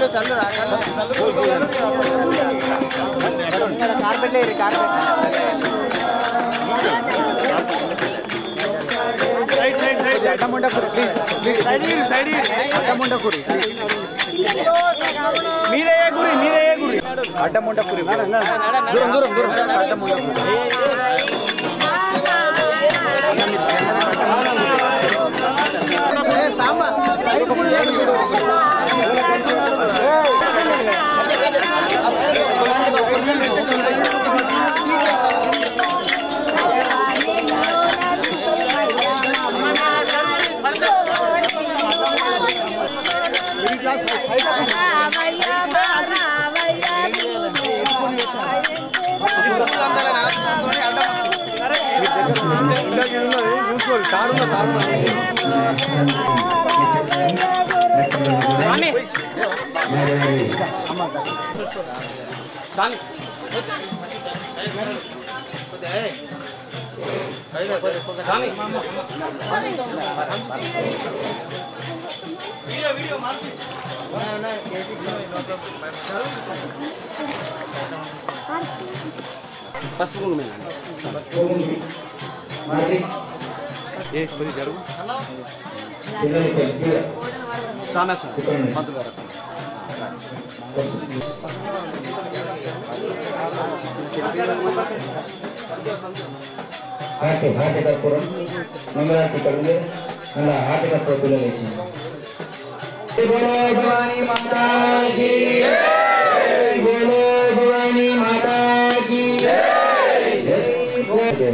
Carpet carpet అడ్డం ఉండకూడదు please please అడ్డం ఉండకూడదు మీరే గురి మీరే గురి అడ్డం ఉండకూరి దూరం దూరం దూరం అడ్డం ఉండకూరి ఏ కొద్ది జరుగు సామేశ్వరం పంతులు గారు హార్ట్ హార్ట్ కర్పూరం మంగళారతి కడుగు అలా హార్ట్ కర్పూరం పిల్లలు వేసింది బోలో భవానీ మాతా కీ జై బోలో భవానీ మాతా కీ జై బోలో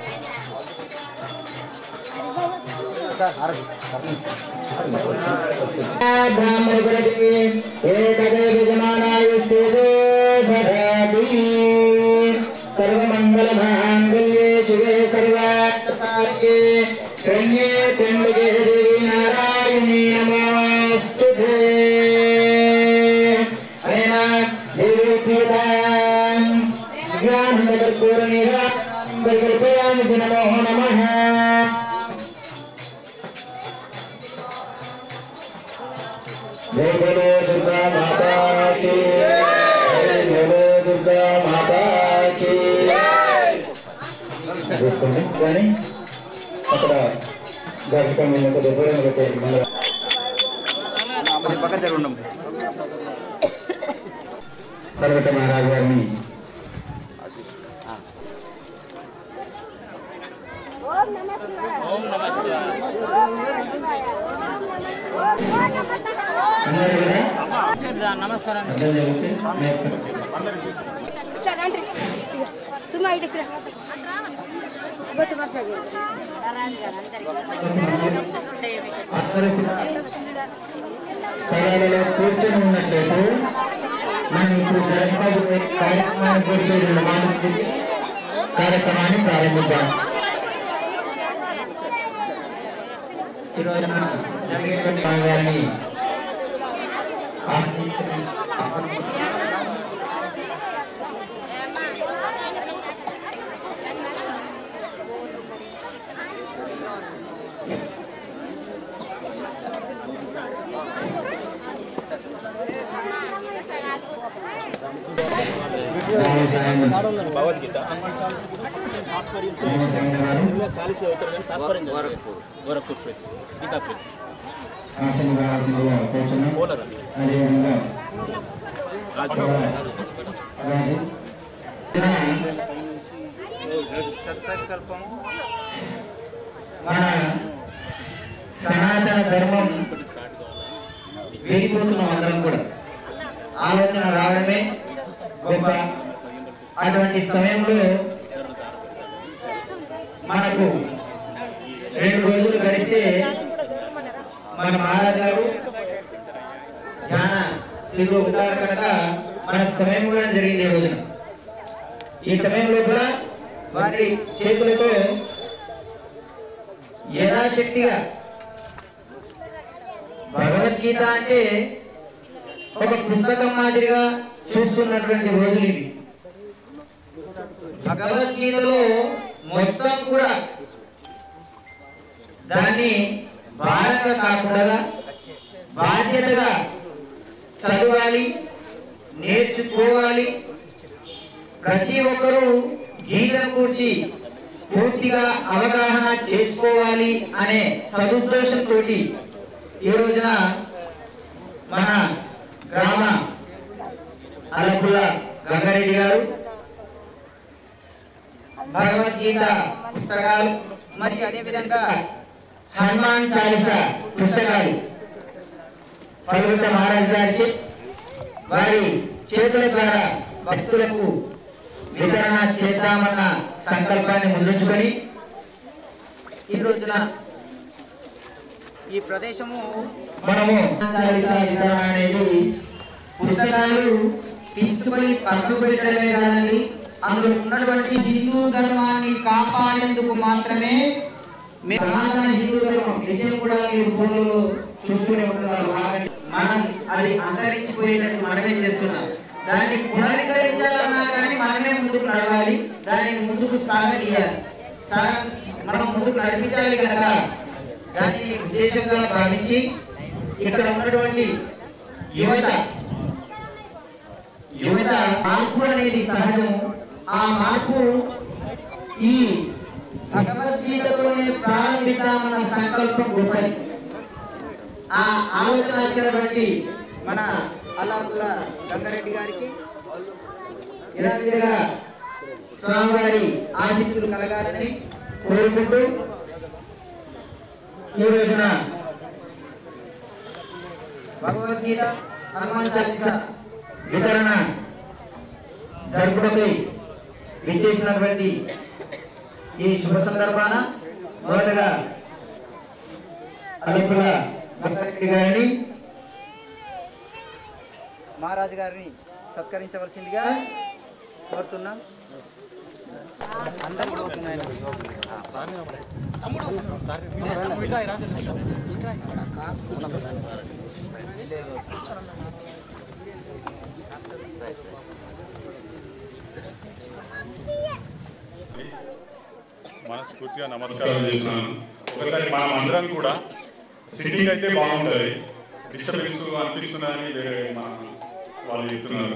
బ్రాహ్మణుడికి ఏకదే విజమానాయుస్తేజో దదాతి సర్వమంగళమాంగళ్యే శివే సర్వార్థసాధ్యే శరణ్యే త్ర్యంబకే దేవి నారాయణీ నమోస్తుతే అనేన దేవీపీతాం జ్ఞానకర్పూరనిరా పరికల్పయామి నమో నమః जय बोलो दुर्गा माता की जय बोलो दुर्गा माता की చూసుకోండి కానీ అక్కడ గర్భం ఒక దగ్గర ఒక మన పక్క జరుగుండం పర్వత మహారాజు గారిని అందరూ కదా నమస్కారం అందరూ జరిగితే ఇట్లా రండి తుమ్మ ఇటు ఇక్కడ బొచ్చు పడుతుంది స్థలాలలో కూర్చొని ఉన్నట్లయితే మనం ఇప్పుడు జరగబోయే కార్యక్రమాన్ని కూర్చొని మానవుడి కార్యక్రమాన్ని ప్రారంభిద్దాం ఈరోజు మనం జరిగేటువంటి భాగాన్ని రామసాయం భగవద్గీత రామసాయం గారు చాలీసే అవుతారు కానీ తాత్పర్యం గోరఖ్పూర్ ప్రెస్ గీతా ప్రెస్ ఆసన కావాల్సిందిగా కూర్చున్నాం పోలర్ అదేవిధంగా రాజు రాజు సత్సంకల్పము మన సనాతన ధర్మం వెళ్ళిపోతున్నాం అందరం కూడా ఆలోచన రావడమే గొప్ప అటువంటి సమయంలో మనకు రెండు రోజులు గడిస్తే మన మహారాజు గారు ధ్యాన స్థితిలో ఉంటారు కనుక మనకు సమయం కూడా జరిగింది ఈ రోజున ఈ సమయంలో కూడా వారి చేతులతో యథాశక్తిగా భగవద్గీత అంటే ఒక పుస్తకం మాదిరిగా చూస్తున్నటువంటి రోజులు ఇవి భగవద్గీతలో మొత్తం కూడా దాన్ని భారంగా కాకుండా బాధ్యతగా చదవాలి నేర్చుకోవాలి ప్రతి ఒక్కరూ గీతల గురించి పూర్తిగా అవగాహన చేసుకోవాలి అనే సదుద్దేశంతో ఈ రోజున మన గ్రామ అలపుల రంగారెడ్డి గారు భగవద్గీత పుస్తకాలు మరి అదేవిధంగా హనుమాన్ చాలీస పుస్తకాలు పలుగుట్ట మహారాజ్ గారి చే- వారి చేతుల ద్వారా భక్తులకు వితరణ చేద్దామన్న సంకల్పాన్ని ముందుంచుకొని ఈ రోజున ఈ ప్రదేశము మనము చాలీస వితరణ అనేది పుస్తకాలు తీసుకొని పక్కకు పెట్టడమే కాదండి అందులో ఉన్నటువంటి హిందూ ధర్మాన్ని కాపాడేందుకు మాత్రమే మేము సనాతన హిందూ ధర్మం నిజం కూడా మీరు ఫోన్లలో చూస్తూనే ఉంటున్నారు ఆల్రెడీ. మనం అది అంతరించిపోయేటట్టు మనమే చేస్తున్నాం దాన్ని పునరుద్ధరించాలన్నా కానీ మనమే ముందుకు నడవాలి దానిని ముందుకు సాగదీయాలి సాగ మనం ముందుకు నడిపించాలి కనుక దాన్ని ఉద్దేశంగా భావించి ఇక్కడ ఉన్నటువంటి యువత యువత మార్పు అనేది సహజము ఆ మార్పు ఈ భగవద్గీతతోనే ప్రారంభిద్దామన్న సంకల్పం గొప్పది ఆ ఆలోచన వచ్చినటువంటి మన అల్లాపుల రంగారెడ్డి గారికి ఇలా విధంగా స్వామివారి ఆశీస్సులు కలగాలని కోరుకుంటూ ఈ రోజున భగవద్గీత హనుమాన్ చాలీస వితరణ జరుపుటకై విచ్చేసినటువంటి ఈ శుభ సందర్భాన మొదటగా అలపుల భక్తరెడ్డి గారిని మహారాజు గారిని సత్కరించవలసిందిగా కోరుతున్నాం అందరూ కోరుతున్నాయన. మనస్ఫూర్తిగా నమస్కారం చేస్తున్నాను ఒకసారి మనం అందరం కూడా సిట్టింగ్ అయితే బాగుంటుంది డిస్టర్బెన్స్ అనిపిస్తుందని వేరే మా వాళ్ళు చెప్తున్నారు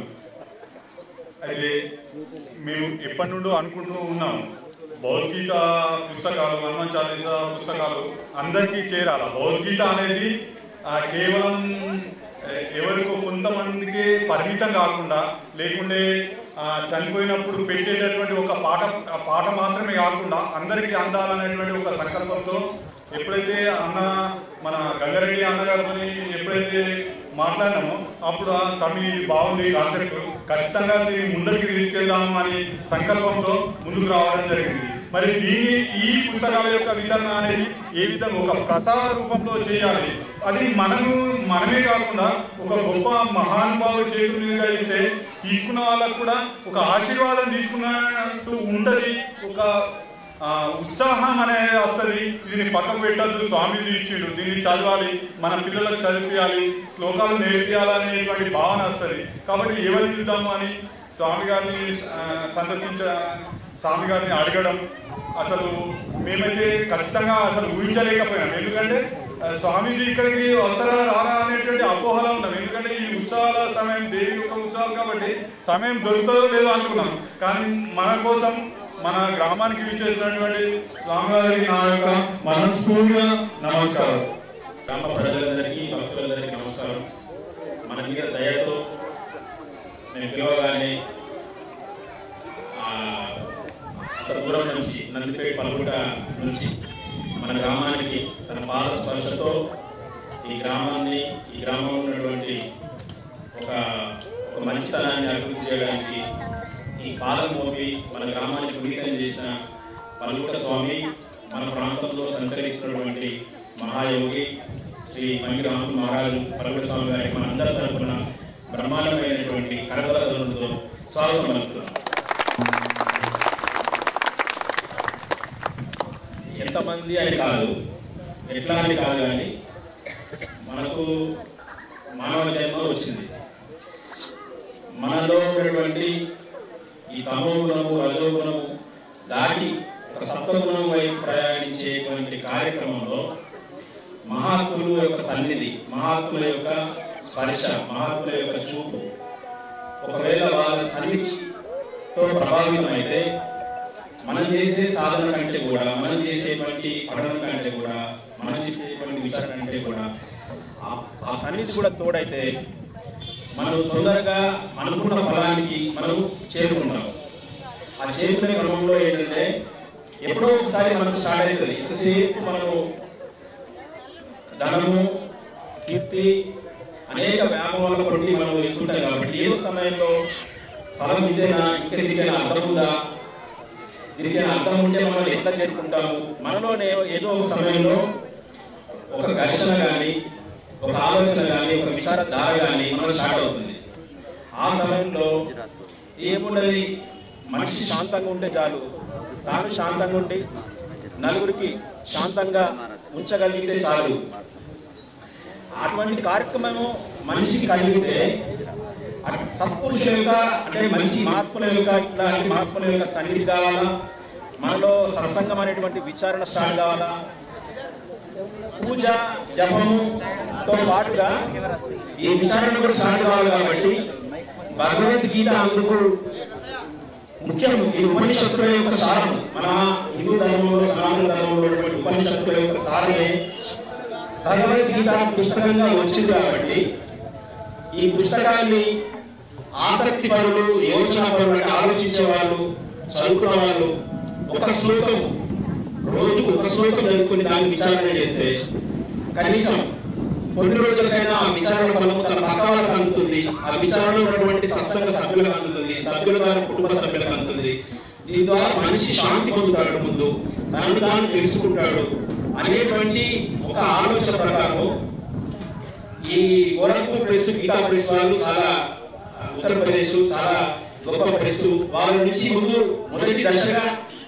అయితే మేము ఎప్పటి నుండో అనుకుంటూ ఉన్నాం భగవద్గీత పుస్తకాలు హనుమాన్ చాలీస పుస్తకాలు అందరికీ చేరాలి భగవద్గీత అనేది ఆ, కేవలం ఏ, ఎవరికో కొంతమందికి పరిమితం కాకుండా లేకుండే ఆ, చనిపోయినప్పుడు పెట్టేటటువంటి ఒక పాట ఆ పాట మాత్రమే కాకుండా అందరికీ అందాలనేటువంటి ఒక సంకల్పంతో ఎప్పుడైతే అన్న మన గంగారెడ్డి అన్నగారితో ఎప్పుడైతే మాట్లాడినామో అప్పుడు ఆ తమి బాగుంది కాన్సెప్ట్ ఖచ్చితంగా దీన్ని ముందరికి తీసుకెళ్దాము అని సంకల్పంతో ముందుకు రావడం జరిగింది మరి దీన్ని ఈ పుస్తకాల యొక్క విధానం అనేది ఏ విధంగా ఒక ప్రసార రూపంలో చేయాలి అది మనము మనమే కాకుండా ఒక గొప్ప మహానుభావుడు చేతుల మీదుగా ఇస్తే తీసుకున్న వాళ్ళకు కూడా ఒక ఆశీర్వాదం తీసుకున్నట్టు ఉంటది ఒక ఆ, ఉత్సాహం అనేది వస్తుంది దీన్ని పక్కకు పెట్టద్దు స్వామీజీ ఇచ్చిండు దీన్ని చదవాలి మన పిల్లలకు చదివించాలి శ్లోకాలు నేర్పియాలనేటువంటి భావన వస్తుంది కాబట్టి ఎవరు చూద్దాము అని స్వామి గారిని ఆ, సందర్శించ స్వామి గారిని అడగడం అసలు మేమైతే ఖచ్చితంగా అసలు ఊహించలేకపోయాం ఎందుకంటే ఆ, స్వామీజీ ఇక్కడికి వస్తారా రారా అనేటువంటి అపోహలో ఉన్నాం ఎందుకంటే ఈ ఉత్సవాల సమయం దేవి యొక్క ఉత్సవాలు కాబట్టి సమయం దొరుకుతుందో లేదో అనుకున్నాం కానీ మన కోసం మన గ్రామానికి విచ్చేసినటువంటి స్వామివారికి నా యొక్క మనస్ఫూర్తిగా నమస్కారం గ్రామ ప్రజలందరికీ భక్తులందరికీ నమస్కారం మన మీద దయతో నేను పిలవగానే ఆ, అంత దూరం నుంచి నందిపేట పలుగుట నుంచి మన గ్రామానికి తన పాద స్పర్శతో ఈ గ్రామాన్ని ఈ గ్రామంలో ఉన్నటువంటి ఒక ఒక మంచితనాన్ని అభివృద్ధి చేయడానికి ఈ పాదం మోపి మన గ్రామాన్ని పునీతం చేసిన పలుగుట స్వామి మన ప్రాంతంలో సంచరిస్తున్నటువంటి మహాయోగి శ్రీ మంగి రాములు మహారాజు పలుగుట స్వామి గారికి మన అందరి తరపున బ్రహ్మాండమైనటువంటి కరదలతో స్వాగతం పలుకుతున్నాం ఎంతమంది అని కాదు ఎట్లా అని కాదు కానీ మనకు మానవ జన్మ వచ్చింది మనలో ఉన్నటువంటి ఈ తమో గుణము రజో గుణము దాటి ఒక సత్వగుణం వైపు ప్రయాణించేటువంటి కార్యక్రమంలో మహాత్ముల యొక్క సన్నిధి మహాత్ముల యొక్క స్పర్శ మహాత్ముల యొక్క చూపు ఒకవేళ వాళ్ళ సన్నిధితో ప్రభావితమైతే మనం చేసే సాధన కంటే కూడా మనం చేసేటువంటి పఠనం కంటే కూడా మనం చేసేటువంటి విచారణ కంటే కూడా ఆ- ఆ సన్నిధి కూడా తోడైతే మనం తొందరగా అనుకున్న ఫలానికి మనం చేరుకుంటాం ఆ చేరుకునే క్రమంలో ఏంటంటే ఎప్పుడో ఒకసారి మనకు స్టార్ట్ అవుతుంది ఎంతసేపు మనము ధనము కీర్తి అనేక వ్యామోహాల కొట్టి మనం ఎక్కుంటాం కాబట్టి ఏదో సమయంలో ఫలం ఇదేనా ఇంకా దీనికైనా అర్థం ఉందా దీనికైనా అర్థం ఉంటే మనం ఎట్లా చేరుకుంటాము మనలోనే ఏదో ఒక సమయంలో ఒక ఘర్షణ కానీ ఒక ఆలోచన కానీ ఒక విచార ధార కానీ మనలో స్టార్ట్ అవుతుంది ఆ సమయంలో ఏమున్నది మనిషి శాంతంగా ఉంటే చాలు తాను శాంతంగా ఉండి నలుగురికి శాంతంగా ఉంచగలిగితే చాలు అటువంటి కార్యక్రమము మనిషికి కలిగితే అట్- సత్పురుషుల యొక్క అంటే మంచి మహాత్ముల యొక్క ఇట్లాంటి మహాత్ముల యొక్క సన్నిధి కావాలా మనలో సత్సంగం అనేటువంటి విచారణ స్టార్ట్ కావాలా పూజ జపముతో పాటుగా ఈ విచారణ కూడా స్టార్ట్ కావాలి కాబట్టి భగవద్గీత అందుకు ముఖ్యం ఈ ఉపనిషత్తుల యొక్క సారం మన హిందూ ధర్మంలో సనాతన ధర్మంలో ఉన్నటువంటి ఉపనిషత్తుల యొక్క సారమే భగవద్గీత పుస్తకంగా వచ్చింది కాబట్టి ఈ పుస్తకాన్ని ఆసక్తి పరులు యోచన పరులు అంటే ఆలోచించే వాళ్ళు చదువుకున్న వాళ్ళు ఒక శ్లోకం రోజుకు ఒక శ్లోకం చదువుకుని దాన్ని విచారణ చేస్తే కనీసం కొన్ని రోజులకైనా ఆ విచారణ ఫలము తన పక్క వాళ్ళకి అందుతుంది ఆ విచారణ ఉన్నటువంటి సత్సంగ సభ్యులకు అందుతుంది సభ్యుల ద్వారా కుటుంబ సభ్యులకు అందుతుంది దీని ద్వారా మనిషి శాంతి పొందుతాడు ముందు తనను తాను తెలుసుకుంటాడు అనేటువంటి ఒక ఆలోచన ప్రకారం ఈ గోరఖ్పూర్ ప్రెస్ గీతా ప్రెస్ వాళ్ళు చాలా ఉత్తరప్రదేశ్ చాలా గొప్ప ప్రెస్ వాళ్ళ నుంచి ముందు మొదటి దశగా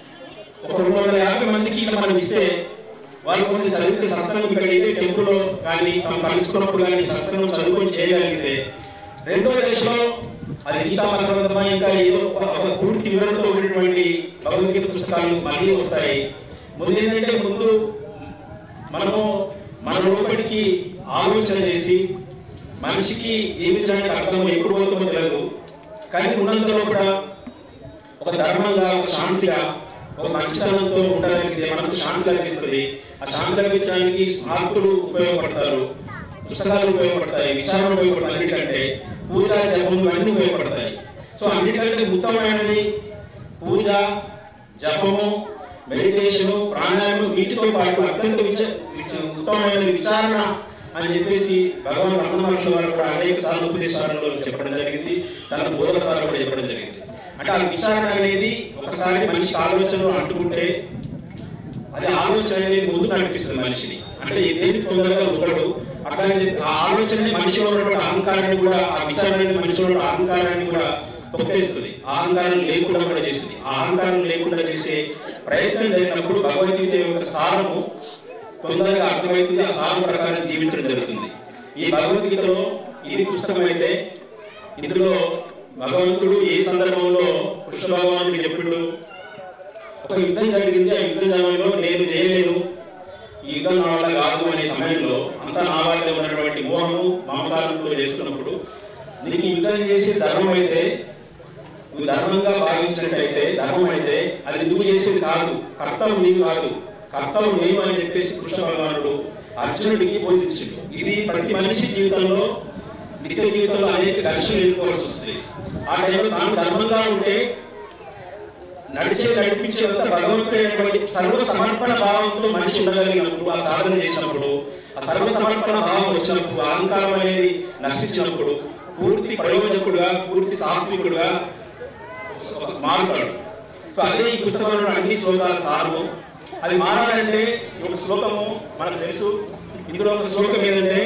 ఒక రెండు వందల యాభై మందికి ఇట్లా మనం ఇస్తే వాళ్ళు కొంచెం చదివితే సత్సంగం ఇక్కడ ఇదే టెంపుల్లో కానీ తాము కలుసుకున్నప్పుడు కానీ సత్సంగం చదువుకొని చేయగలిగితే రెండో దశలో అది గీతా భగవద్గీత ఇంకా ఏదో ఒక ఒక పూర్తి వివరణతో ఉన్నటువంటి భగవద్గీత పుస్తకాలు మళ్ళీ వస్తాయి ముందు ఏంటంటే ముందు మనము మన లోపలికి ఆలోచన చేసి మనిషికి జీవించడానికి అర్థం ఎప్పుడు పోతుందో తెలియదు కానీ ఉన్నంతలో కూడా ఒక ధర్మంగా ఒక శాంతిగా ఒక మంచితనంతో ఉండడానికి మనకు శాంతి కలిగిస్తుంది ఆ శాంతి కలిగించడానికి స్మార్తులు ఉపయోగపడతారు పుస్తకాలు ఉపయోగపడతాయి విచారణ ఉపయోగపడతాయి అన్నిటికంటే పూజ జపం ఇవన్నీ ఉపయోగపడతాయి సో అన్నిటికంటే ఉత్తమమైనది పూజ జపము మెడిటేషన్ ప్రాణాయామం వీటితో పాటు అత్యంత విచ విచ- ఉత్తమమైనది విచారణ అని చెప్పేసి భగవాన్ రమణ మహర్షి వారు కూడా అనేక సార్లు ఉపదేశాలలో చెప్పడం జరిగింది తన బోధన ద్వారా కూడా చెప్పడం జరిగింది అంటే ఆ విచారణ అనేది ఒకసారి మనిషి ఆలోచనలు అంటుకుంటే అది ఆలోచన అనేది ముందు నడిపిస్తుంది మనిషిని అంటే దేనికి తొందరగా ఉండడు అట్లాగే ఆ ఆలోచన మనిషిలో ఉన్నటువంటి అహంకారాన్ని కూడా ఆ విచారణ అనేది మనిషిలో ఉన్న అహంకారాన్ని కూడా తొక్కేస్తుంది ఆ అహంకారం లేకుండా కూడా చేస్తుంది ఆ అహంకారం లేకుండా చేసే ప్రయత్నం జరిగినప్పుడు భగవద్గీత యొక్క సారము తొందరగా అర్థమవుతుంది ఆ సారం ప్రకారం జీవించడం జరుగుతుంది ఈ భగవద్గీతలో ఇది పుస్తకం అయితే ఇందులో భగవంతుడు ఏ సందర్భంలో కృష్ణ భగవానుడు చెప్పిండు ఒక యుద్ధం జరిగింది ఆ యుద్ధ సమయంలో నేను చేయలేను ఈ యుద్ధం నా వల్ల కాదు అనే సమయంలో అంతా నా వల్ల ఉన్నటువంటి మోహము మమకారంతో చేస్తున్నప్పుడు నీకు ఈ యుద్ధం చేసే ధర్మం అయితే నువ్వు ధర్మంగా భావించినట్టయితే ధర్మం అయితే అది నువ్వు చేసేది కాదు కర్తవ్యం నీవు కాదు కర్తవ్యం నీవు అని చెప్పేసి కృష్ణ భగవానుడు అర్జునుడికి బోధించిండు ఇది ప్రతి మనిషి జీవితంలో నిత్య జీవితంలో అనేక ఘర్షణలు ఎదుర్కోవాల్సి వస్తుంది ఆ టైంలో తాను ధర్మంగా ఉంటే నడిచే నడిపించేంత భగవంతుడైనటువంటి సర్వ సమర్పణ భావంతో మనిషి ఉండగలిగినప్పుడు ఆ సాధన చేసినప్పుడు ఆ సర్వ సమర్పణ భావం వచ్చినప్పుడు ఆ అహంకారం అనేది నశించినప్పుడు పూర్తి ప్రయోజకుడుగా పూర్తి సాత్వికుడుగా మారుతాడు సో అదే ఈ పుస్తకంలో అన్ని శ్లోకాల సారము అది మారాలంటే ఈ ఒక శ్లోకము మనకు తెలుసు ఇందులో ఒక శ్లోకం ఏంటంటే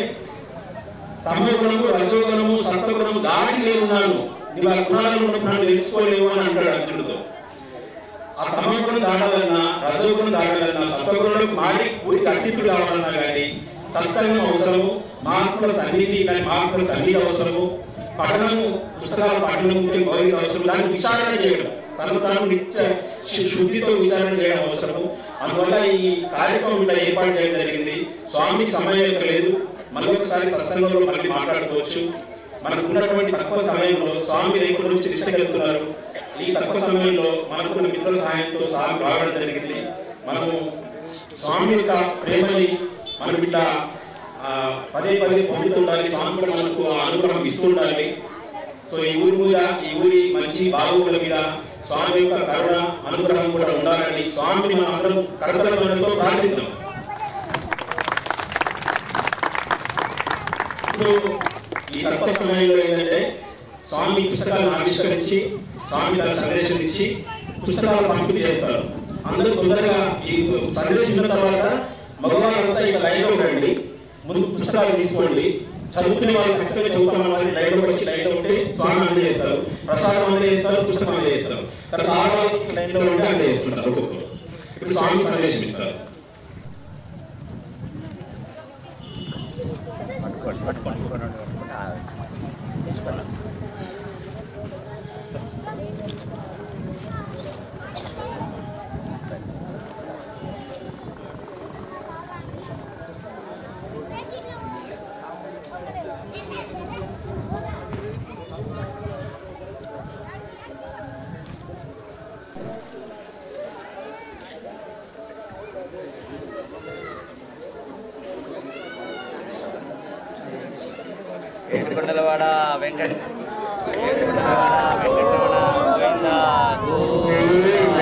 తమో గుణము రజోగుణము సత్వగుణము దాటి నేనున్నాను నీవు ఆ గుణాలను ఉన్నప్పుడు నన్ను తెలుసుకోలేవు అని అంటాడు అర్జునుడితో ఆ తమో గుణం దాటాలన్నా రజోగుణం దాటాలన్నా సత్వగుణంలోకి మారి పూర్తి అతీతుడు కావాలన్నా కానీ సత్సంగం అవసరము మహాత్ముల సన్నిధి కానీ మహాత్ముల సన్నిధి అవసరము పఠనము పుస్తకాల పఠనం ముఖ్యం భౌతిక అవసరం దాన్ని విచారణ చేయడం తనను తాను నిత్య శు- శుద్ధితో విచారణ చేయడం అవసరము అందువల్ల ఈ కార్యక్రమం ఇలా ఏర్పాటు చేయడం జరిగింది స్వామికి సమయం యొక్క లేదు మళ్ళీ ఒకసారి సత్సంగంలో మళ్ళీ మాట్లాడుకోవచ్చు మనకు ఉన్నటువంటి తక్కువ సమయంలో స్వామి రేపు నుంచి కృష్ణకి వెళ్తున్నారు ఈ తక్కువ సమయంలో మనకున్న మిత్రుల సహాయంతో స్వామి రావడం జరిగింది మనము స్వామి యొక్క ప్రేమని మనం ఇట్లా ఆ, పదే పదే పొందుతుండాలి స్వామి కూడా మనకు ఆ అనుగ్రహం ఇస్తుండాలి సో ఈ ఊరి మీద ఈ ఊరి మంచి బాగోగుల మీద స్వామి యొక్క కరుణ అనుగ్రహం కూడా ఉండాలని స్వామిని మనం అందరం కడతలతో ప్రార్థిద్దాం ఇప్పుడు ఈ తక్కువ సమయంలో ఏంటంటే స్వామి పుస్తకాలను ఆవిష్కరించి స్వామి తన సందేశం ఇచ్చి పుస్తకాలు పంపిణీ చేస్తారు అందరూ తొందరగా ఈ సందేశం ఇచ్చిన తర్వాత మగవాళ్ళంతా ఇక లైన్లో రండి ముందు పుస్తకాలు తీసుకోండి చదువుకునే వాళ్ళు ఖచ్చితంగా చదువుతామన్న వాళ్ళు లైన్లోకి వచ్చి లైన్లో ఉంటే స్వామి అందజేస్తారు ప్రసాదం అందజేస్తారు పుస్తకం అందజేస్తారు తర్వాత ఆడవాళ్ళకి లైన్లో ఉంటే అందజేస్తుంటారు ఒక్కొక్కరు ఇప్పుడు స్వామి సందేశం ఇస్తారు పట్టుకోండి పట్టుకోండి పట్టుకోండి తీసుకున్నా ఏడుకొండలవాడ వెంకట ఏడుకొండలవాడ వెంకటరమణ గోవింద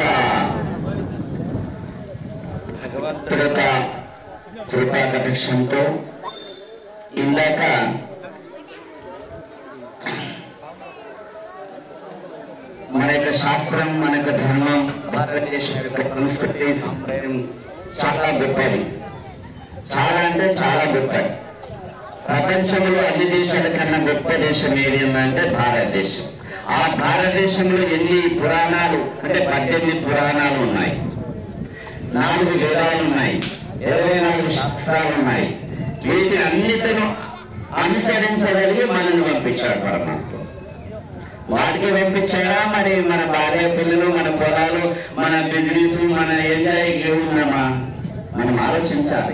భగవంతుడు యొక్క కృపా కటాక్షంతో ఇందాక మన యొక్క శాస్త్రం మన యొక్క ధర్మం భారతదేశం యొక్క సంస్కృతి సంప్రదాయం చాలా గొప్పది చాలా అంటే చాలా గొప్పది ప్రపంచంలో అన్ని దేశాల కన్నా గొప్ప దేశం ఏది అంటే భారతదేశం ఆ భారతదేశంలో ఎన్ని పురాణాలు అంటే పద్దెనిమిది పురాణాలు ఉన్నాయి నాలుగు వేదాలు ఉన్నాయి ఇరవై నాలుగు శాస్త్రాలు ఉన్నాయి వీటిని అన్నిటిను అనుసరించగలిగి మనల్ని పంపించాడు పరమాత్మ వాటికి పంపించాడా మరి మన భార్య పిల్లలు మన పొలాలు మన బిజినెస్ మన ఎంజాయ్ ఉన్నామా మనం ఆలోచించాలి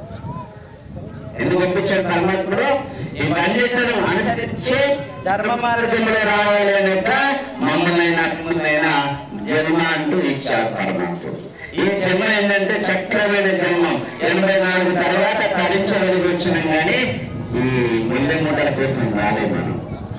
ఎందుకు పంపించాడు పరమాత్ముడు ఇవన్నిటిని అనుసరించి ధర్మ మార్గంలో రావాలి అనే యొక్క మమ్మల్ని అత్ములైన జన్మ అంటూ ఇచ్చాడు పరమాత్ముడు ఈ జన్మ ఏంటంటే చక్రమైన జన్మం ఎనభై నాలుగు తర్వాత తరించగలిగి వచ్చినాం కానీ ఈ ముల్లె మూటల కోసం రాలే మనం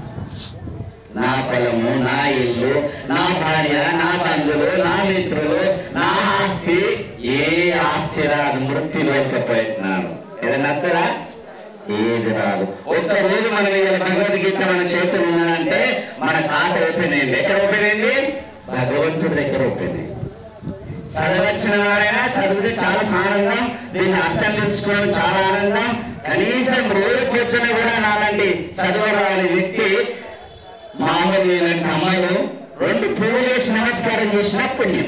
నా పొలము నా ఇల్లు నా భార్య నా బంధువులు నా మిత్రులు నా ఆస్తి ఏ ఆస్తి రాదు మృత్యు లేకపోతున్నాను ఏదైనా వస్తారా ఏది రాదు ఒక్క రోజు మనం ఇవాళ భగవద్గీత మన చేతులు ఉన్నదంటే మన ఖాత ఓపెన్ అయింది ఎక్కడ ఓపెన్ అయింది భగవంతుడి దగ్గర ఓపెన్ అయింది చదవచ్చిన వారైనా చదివితే చాలా ఆనందం దీన్ని అర్థం తెలుసుకోవడం చాలా ఆనందం కనీసం రోజు పొద్దున కూడా నాలాంటి చదవరాని వ్యక్తి మామూలు ఇలాంటి అమ్మాయిలు రెండు పువ్వులేసి నమస్కారం చేసిన పుణ్యం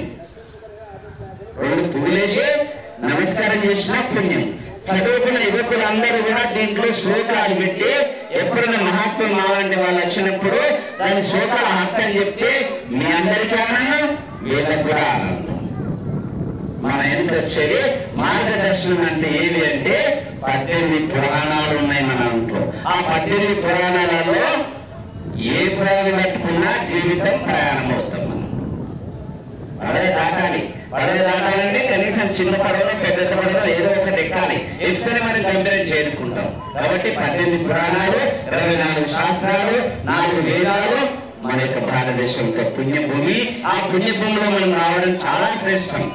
రెండు పువ్వులేసి నమస్కారం చేసిన పుణ్యం చదువుకున్న యువకులందరూ కూడా దీంట్లో శ్లోకాలు పెట్టి ఎప్పుడైనా మహాత్ములు మాలాంటి వాళ్ళు వచ్చినప్పుడు దాని శ్లోకాల అర్థం చెప్తే మీ అందరికీ ఆనందం వీళ్ళకి కూడా ఆనందం మన వెనుక వచ్చేది మార్గదర్శనం అంటే ఏది అంటే పద్దెనిమిది పురాణాలు ఉన్నాయి మన ఇంట్లో ఆ పద్దెనిమిది పురాణాలలో ఏ పురాణం పెట్టుకున్నా జీవితం ప్రయాణం అవుతాం మనం పడవ దాటాలి పడవ దాటాలంటే కనీసం చిన్న పడవ పెద్ద పడవ ఏదో ఒకటి ఎక్కాలి ఎక్కితేనే మనం గంభీరం చేరుకుంటాం కాబట్టి పద్దెనిమిది పురాణాలు ఇరవై నాలుగు శాస్త్రాలు నాలుగు వేదాలు మన యొక్క భారతదేశం యొక్క పుణ్యభూమి ఆ పుణ్యభూమిలో మనం రావడం చాలా శ్రేష్టం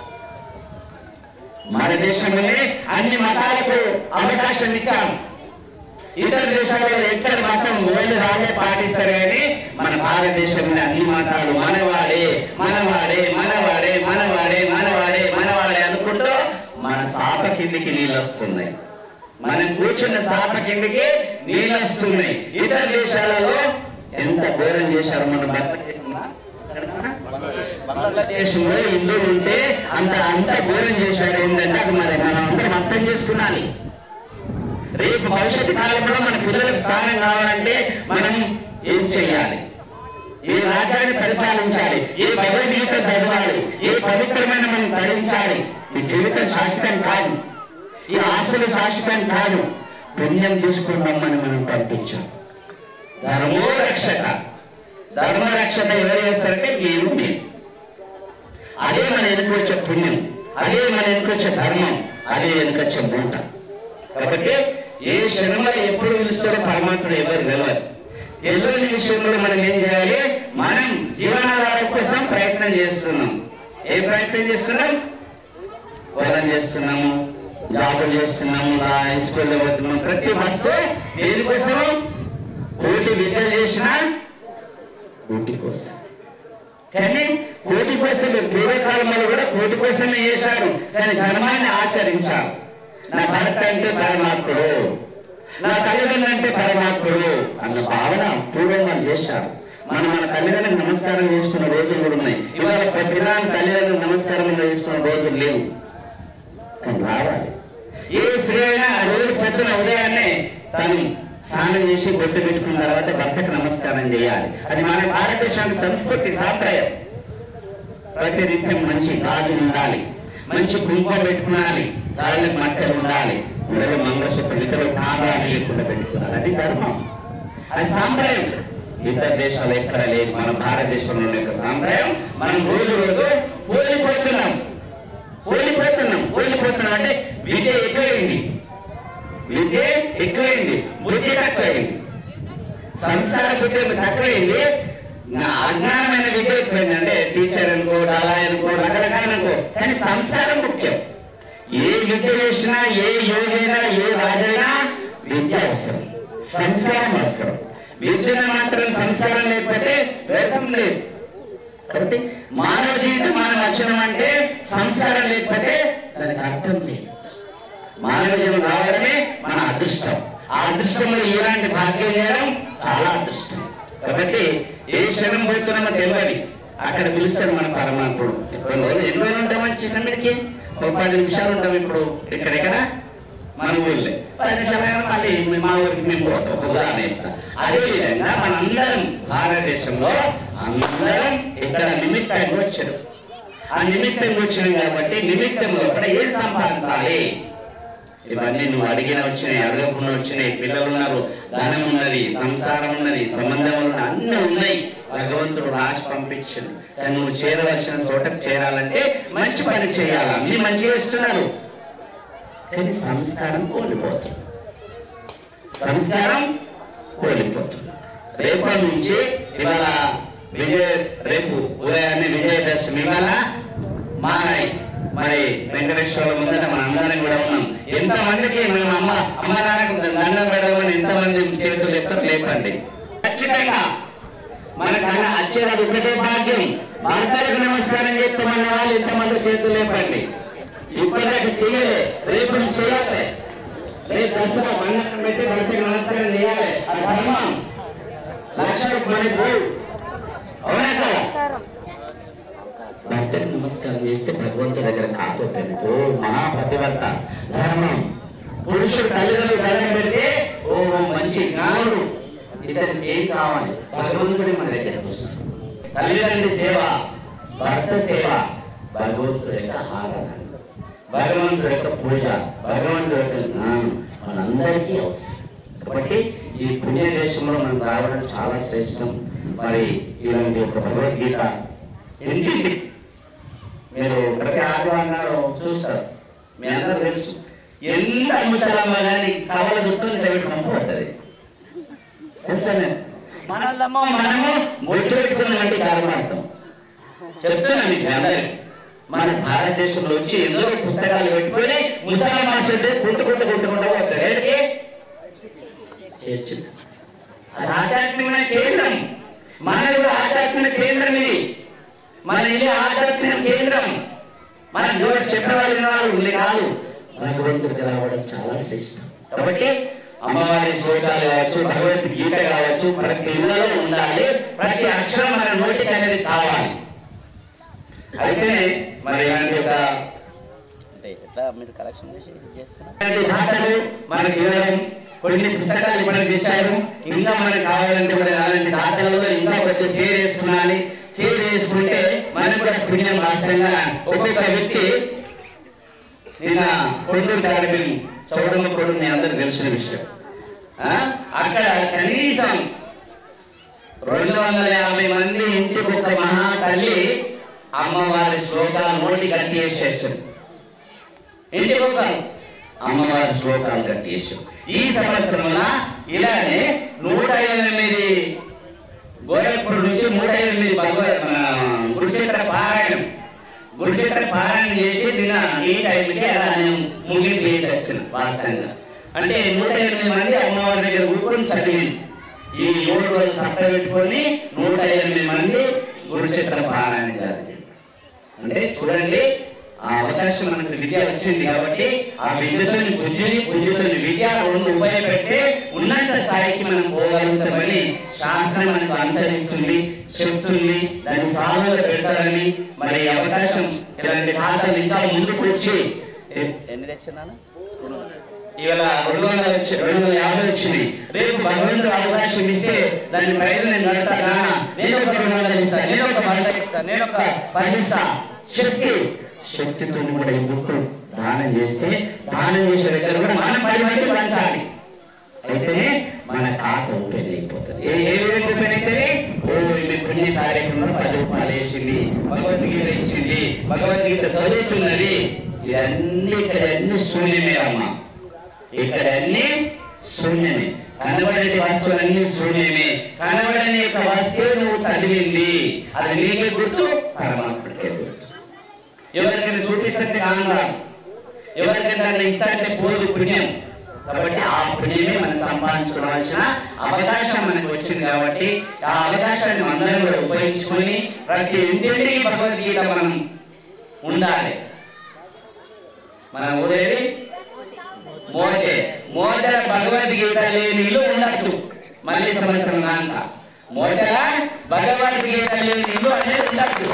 మన దేశంలోనే అన్ని మతాలకు అవకాశం ఇచ్చాం ఇతర దేశాలలో ఎక్కడ మతం ఓళ్ళు రాలే పాటిస్తారు కానీ మన భారతదేశంలో అన్ని మతాలు మనవాడే మనవాడే మనవాడే మనవాడే మనవాడే మనవాడే అనుకుంటూ మన సాప కిందికి నీళ్ళు వస్తున్నాయి మనం కూర్చున్న సాప కిందికి నీళ్ళు వస్తున్నాయి ఇతర దేశాలలో ఎంత ఘోరం చేశారు మన భారతదేశంలో బంగ్లాదేశంలో హిందువులు ఉంటే అంత అంత ఘోరం చేశాడు ఏంటంటే అది మరి మనం అందరం అర్థం చేసుకున్నాలి రేపు భవిష్యత్తు కాలంలో మన పిల్లలకు స్థానం కావాలంటే మనం ఏం చేయాలి ఏ రాజ్యాన్ని పరిపాలించాలి ఏ భగవద్గీత చదవాలి ఏ పవిత్రమైన మనం ధరించాలి ఈ జీవితం శాశ్వతం కాదు ఈ ఆశలు శాశ్వతం కాదు పుణ్యం తీసుకుందామని మనం పంపించాం ధర్మో రక్షక ధర్మ రక్షణ ఎవరు చేస్తారంటే మీరు మేము అదే మన వెనుకొచ్చే పుణ్యం అదే మన వెనుకొచ్చే ధర్మం అదే వెనుకొచ్చే మూట కాబట్టి ఏ క్షణంలో ఎప్పుడు పిలుస్తారో పరమాత్ముడు ఎవరు తెలియదు తెలియని విషయంలో మనం ఏం చేయాలి మనం జీవనాధారం కోసం ప్రయత్నం చేస్తున్నాం ఏ ప్రయత్నం చేస్తున్నాం పొలం చేస్తున్నాము జాబులు చేస్తున్నాము హై స్కూల్లో పోతున్నాం ప్రతి వస్తువు దేనికోసం కోటి విద్యలు చేసినా కోటి కోసం కానీ కోటి కోసమే పూర్వకాలంలో కూడా కోటి కోసమే చేశారు కానీ ధర్మాన్ని ఆచరించారు నా భర్త అంటే పరమాత్ముడు నా తల్లిదండ్రులు అంటే పరమాత్ముడు అన్న భావన పూర్వం వాళ్ళు చేశారు మనం మన తల్లిదండ్రులకు నమస్కారం చేసుకున్న రోజులు కూడా ఉన్నాయి ఇవాళ ప్రతిదాని తల్లిదండ్రులకు నమస్కారం చేసుకున్న రోజులు లేవు కానీ రావాలి ఏ స్త్రీ అయినా ఆ రోజు పొద్దున ఉదయాన్నే తను స్నానం చేసి బొట్టు పెట్టుకున్న తర్వాత భర్తకు నమస్కారం చేయాలి అది మన భారతదేశానికి సంస్కృతి సాంప్రదాయం ప్రతినిత్యం మంచి గాజులు ఉండాలి మంచి కుంకుమ పెట్టుకునాలి కాళ్ళకి మట్టలు ఉండాలి మెడలో మంగళసూత్రం ఇతరులు కాండాలు లేకుండా పెట్టుకున్నారు అది ధర్మం అది సాంప్రదాయం ఇతర దేశాలు ఎక్కడ లేదు మన భారతదేశంలో ఉన్న యొక్క సాంప్రదాయం మనం రోజు రోజు పోలిపోతున్నాం పోలిపోతున్నాం పోలిపోతున్నాం అంటే విద్య ఎక్కువైంది విద్య ఎక్కువైంది బుద్ధి తక్కువైంది సంస్కార బుద్ధి తక్కువైంది నా అజ్ఞానమైన విద్య ఎక్కువైంది అంటే టీచర్ అనుకో డాలా అనుకో రకరకాల అనుకో కానీ సంస్కారం ముఖ్యం ఏ విద్య చేసినా ఏ యోగైనా ఏ రాజైనా విద్య అవసరం సంస్కారం అవసరం విద్యను మాత్రం సంస్కారం లేకపోతే వ్యర్థం లేదు కాబట్టి మానవ జీవితం మానవ లక్షణం అంటే సంస్కారం లేకపోతే దానికి అర్థం లేదు మానవ జీవనం రావడమే మన అదృష్టం ఆ అదృష్టంలో ఇలాంటి భాగ్యం చేయడం చాలా అదృష్టం కాబట్టి ఏ క్షణం పోతున్నామో తెలియదు అక్కడ పిలుస్తాడు మన పరమాత్ముడు ఇప్పుడు రోజులు ఎన్ని రోజులు ఉంటామని చిన్నమిడికి ఒక పది నిమిషాలు ఉంటాం ఇప్పుడు ఇక్కడెక్కడ మన ఊళ్ళో పది నిమిషాలు మళ్ళీ మా ఊరికి మేము పోతాం ఒక ఉదాహరణ చెప్తా అదే విధంగా మనందరం భారతదేశంలో అందరం ఇక్కడ నిమిత్తంగా వచ్చారు ఆ నిమిత్తంగా వచ్చినాం కాబట్టి నిమిత్తంలో కూడా ఏం సంపాదించాలి ఇవన్నీ నువ్వు అడిగిన వచ్చినాయి అడగకుండా వచ్చినాయి పిల్లలు ఉన్నారు ధనం ఉన్నది సంసారం ఉన్నది సంబంధం ఉన్నది అన్ని ఉన్నాయి భగవంతుడు రాసి పంపించింది కానీ నువ్వు చేరవలసిన చోటకు చేరాలంటే మంచి పని చేయాలి అన్ని మంచి చేస్తున్నారు కానీ సంస్కారం కోల్పోతుంది సంస్కారం కోల్పోతుంది రేపటి నుంచి ఇవాళ విజయ రేపు ఉదయాన్నే విజయదశమి ఇవాళ మారాయి మరి వెంకటేశ్వర ముందట మన అందరం కూడా ఉన్నాం ఎంత మందికి మేము అమ్మ అమ్మ నాన్నకు దండం పెడదామని ఎంత మంది చేతులు ఎత్తారు లేపండి ఖచ్చితంగా మనకన్నా వచ్చేది ఒకటే భాగ్యం భర్తలకు నమస్కారం చేస్తామన్న వాళ్ళు ఎంతమంది చేతులు లేపండి ఇప్పటిదాకా చేయలే రేపు నుంచి చేయాలి రేపు దసరా బంగారం పెట్టి భర్తకు నమస్కారం చేయాలి ఆ ధర్మం లక్ష మనకి పోవు. అవునా కదా భర్తకు నమస్కారం చేస్తే భగవంతుడి దగ్గర కాకపోయింది ఓ మహాపతివర్త ధర్మం పురుషుడు తల్లిదండ్రులు దండం పెడితే ఓ మంచి జ్ఞానుడు ఇతనికి ఏం కావాలి భగవంతుడి మన దగ్గరకు వస్తుంది తల్లిదండ్రి సేవ భర్త సేవ భగవంతుడి యొక్క ఆరాధన భగవంతుడి యొక్క పూజ భగవంతుడి యొక్క జ్ఞానం మనందరికీ అవసరం కాబట్టి ఈ పుణ్య దేశంలో మనం రావడం చాలా శ్రేష్టం మరి ఇలాంటి ఒక భగవద్గీత ఇంటింటి మీరు ప్రతి ఆదివారం నాడు చూస్తారు మీ అందరూ తెలుసు ఎంత ముసలమ్మ కానీ కవల చుట్టూ పెట్టుకుని పోతుంది తెలుసా నేను? మనము మనము బొట్టు పెట్టుకున్నామంటే కారణం చెప్తున్నా మీకు మీ అందరికి మన భారతదేశంలో వచ్చి ఎన్నో పుస్తకాలు పెట్టుకొని ముసలమ్మ చెట్టు కుంటుకుంటూ కుంటుకుంటూ పోతారు ఏంటికి చర్చ్ అది ఆధ్యాత్మికమైన కేంద్రం మనది కూడా ఆధ్యాత్మిక కేంద్రం ఇది మన ఇల్లు ఆధ్యాత్మిక కేంద్రం మన ఎవరు చెప్పేవాళ్ళు వినేవాళ్ళు ఉండే కాదు భగవంతుడికి రావడం చాలా శ్రేష్టం కాబట్టి అమ్మవారి శ్లోకాలు కావచ్చు భగవద్గీత కావచ్చు ప్రతి ఇళ్లలో ఉండాలి ప్రతి అక్షరం మన నోటికి అనేది కావాలి అయితేనే మరి ఇలాంటి ఒక ఇలాంటి దాతలు మనకి ఇవ్వడం కొన్ని పుస్తకాలు ఇప్పటికి తెచ్చారు ఇంకా మనకి కావాలంటే కూడా అలాంటి దాతలలో ఇంకా కొద్దిగా సేవ్ చేసుకున్నాలి సేవ్ చేసుకుంటే మనకు కూడా పుణ్యం వాస్తవంగా ఒక్కొక్క వ్యక్తి నిన్న కొండూరు కార్యక్రమం చౌడమ్మ కూడా మీ అందరికి తెలిసిన విషయం ఆ? అక్కడ కనీసం రెండు వందల యాభై మంది ఇంటికి ఒక మహా తల్లి అమ్మవారి శ్లోకాలు నోటి కట్టి వేసేసారు ఇంటికి ఒక అమ్మవారి శ్లోకాలు కట్టి వేసారు ఈ సంవత్సరంలో ఇలానే నూట ఎనిమిది గోరఖ్పూర్ నుంచి నూట ఎనిమిది భగవత్ మన గురుక్షేత్ర పారాయణం గురుక్షేత్ర పారాయణం చేసి నిన్న ఈ టైంకి అలా నేను ముగింపు చేసి వచ్చిన వాస్తవంగా అంటే నూట ఎనిమిది మంది అమ్మవారి దగ్గర కూర్చొని చదివింది ఈ మూడు రోజులు సప్త పెట్టుకొని నూట ఎనిమిది మంది గురుక్షేత్ర పారాయణ జరిగింది అంటే చూడండి ఆ అవకాశం మనకు విద్య వచ్చింది కాబట్టి ఆ విద్యతోని బుద్ధిని బుద్ధితోని విద్య రెండు ఉపయోగపెట్టే ఉన్నత స్థాయికి మనం పోగలుగుతామని శాస్త్రం మనకు అనుసరిస్తుంది చెప్తుంది దాన్ని సాధనలో పెడతారని మరి ఈ అవకాశం ఇలాంటి ఖాతాలు ఇంకా ముందుకు వచ్చి ఎ- ఎన్ని తెచ్చినాను ఇవాళ రెండు వందల వచ్చి రెండు వందల యాభై వచ్చింది రేపు భగవంతుడు అవకాశం ఇస్తే దాని ప్రయత్నం నేను నడతానా నేను ఒక రెండు వందలు ఇస్తా నేను ఒక వంద ఇస్తా నేను ఒక పది ఇస్తా శక్తి శక్తితో కూడా ఈ బుక్ దానం చేస్తే దానం చేసే దగ్గర కూడా మనం పది మంది పంచాలి అయితేనే మన ఖాతా ఓపెన్ అయిపోతుంది ఏ ఏ విధంగా ఓపెన్ అయితేనే ఓ ఈమె పుణ్య కార్యక్రమంలో పది రూపాయలు వేసింది భగవద్గీత ఇచ్చింది భగవద్గీత చదువుతున్నది ఇవన్నీ ఇక్కడ అన్ని శూన్యమే అమ్మా ఇక్కడ అన్ని శూన్యమే కనబడే వస్తువులన్నీ శూన్యమే కనబడని యొక్క వస్తువు నువ్వు చదివింది అది నీకే గుర్తు పరమాత్ముడికే గుర్తు ఎవరికైనా చూపిస్తే ఆనందం ఎవరికైనా ఇస్తాంటే పోదు పుణ్యం కాబట్టి ఆ పుణ్యమే మనం సంపాదించుకోవాల్సిన అవకాశం మనకు వచ్చింది కాబట్టి ఆ అవకాశాన్ని అందరం కూడా ఉపయోగించుకొని ప్రతి ఇంటింటికి భగవద్గీత మనం ఉండాలి మన ఊరేది మోతే మోతల భగవద్గీత లేని ఇల్లు ఉండద్దు మళ్ళీ సంవత్సరం కాక మోతల భగవద్గీత లేని ఇల్లు అనేది ఉండద్దు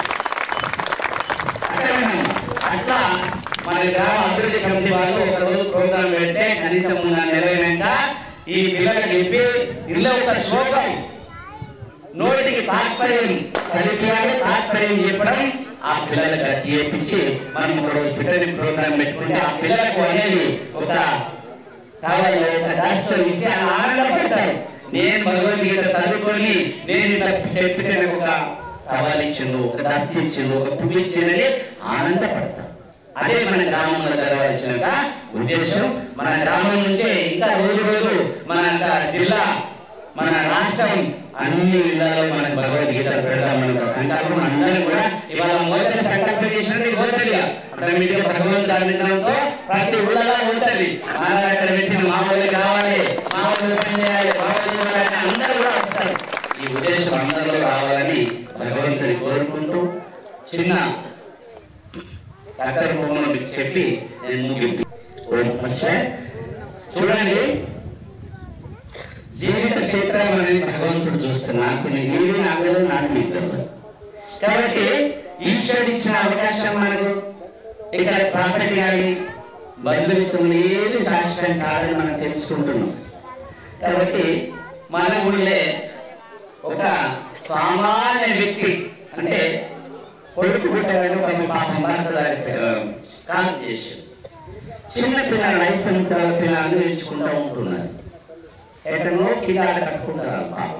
అర్థమైందా? అట్లా మన గ్రామ అభివృద్ధి కమిటీ వాళ్ళు ఒక రోజు ప్రోగ్రాం పెడితే కనీసం ఉన్న నెలైనాక ఈ పిల్లలకి చెప్పి ఇల్లు ఒక శ్లోకం నోటికి తాత్పర్యం చదివియాలి తాత్పర్యం చెప్పడం ఆ పిల్లలకు అది చేపించి మనం ఒక రోజు పిల్లలకి ప్రోగ్రాం పెట్టుకుంటే ఆ పిల్లలకు అనేది ఒక కావాలి ఒక దాస్తో ఇస్తే వాళ్ళు ఆనందపడతారు నేను భగవద్గీత చదువుకొని నేను ఇట్లా చెప్పితే నాకు ఒక టవల్ ఇచ్చిండు ఒక దస్తి ఇచ్చిండు ఒక పువ్వు ఇచ్చిందని ఆనందపడతారు అదే మన గ్రామంలో జరగాల్సిన ఒక ఉద్దేశం మన గ్రామం నుంచే ఇంకా రోజు రోజు మన యొక్క జిల్లా మన రాష్ట్రం అన్ని ఇళ్లలో మనకు భగవద్గీత పెడదాం మన ఒక సంకల్పం అందరం కూడా ఇవాళ మొదటి సంకల్పం చేసినది పోతుంది ఆటోమేటిక్ గా భగవంతుడు అనుగ్రహంతో ప్రతి ఊళ్ళలో పోతుంది మన అక్కడ పెట్టిన మా ఊళ్ళకి కావాలి మా ఊళ్ళో పని చేయాలి మా ఊళ్ళో చేయాలి, అందరూ కూడా వస్తారు ఈ ఉద్దేశం అందరిలో రావాలని భగవంతుని కోరుకుంటూ చిన్న కత్తెర బొమ్మను మీకు చెప్పి నేను ముగింపు ఓం నమః శివాయ. చూడండి జీవిత క్షేత్రం అనేది భగవంతుడు చూస్తున్నారు కొన్ని నీరు నాగలు నాకు మిత్రులు కాబట్టి ఈశ్వరుడు ఇచ్చిన అవకాశం మనకు ఇక్కడ ప్రాపర్టీ కానీ బంధుమిత్రులు ఏది శాశ్వతం కాదని మనం తెలుసుకుంటున్నాం కాబట్టి మన ఊళ్ళే ఒక సామాన్య వ్యక్తి అంటే కొడుకు పుట్టాలని ఒక పాపం భర్త కాల్ చేశాడు చిన్న పిల్లలు ఐదు సంవత్సరాల పిల్లలు నేర్చుకుంటూ ఉంటున్నారు ఎక్కడో కిరాట కట్టుకుంటారు పాపం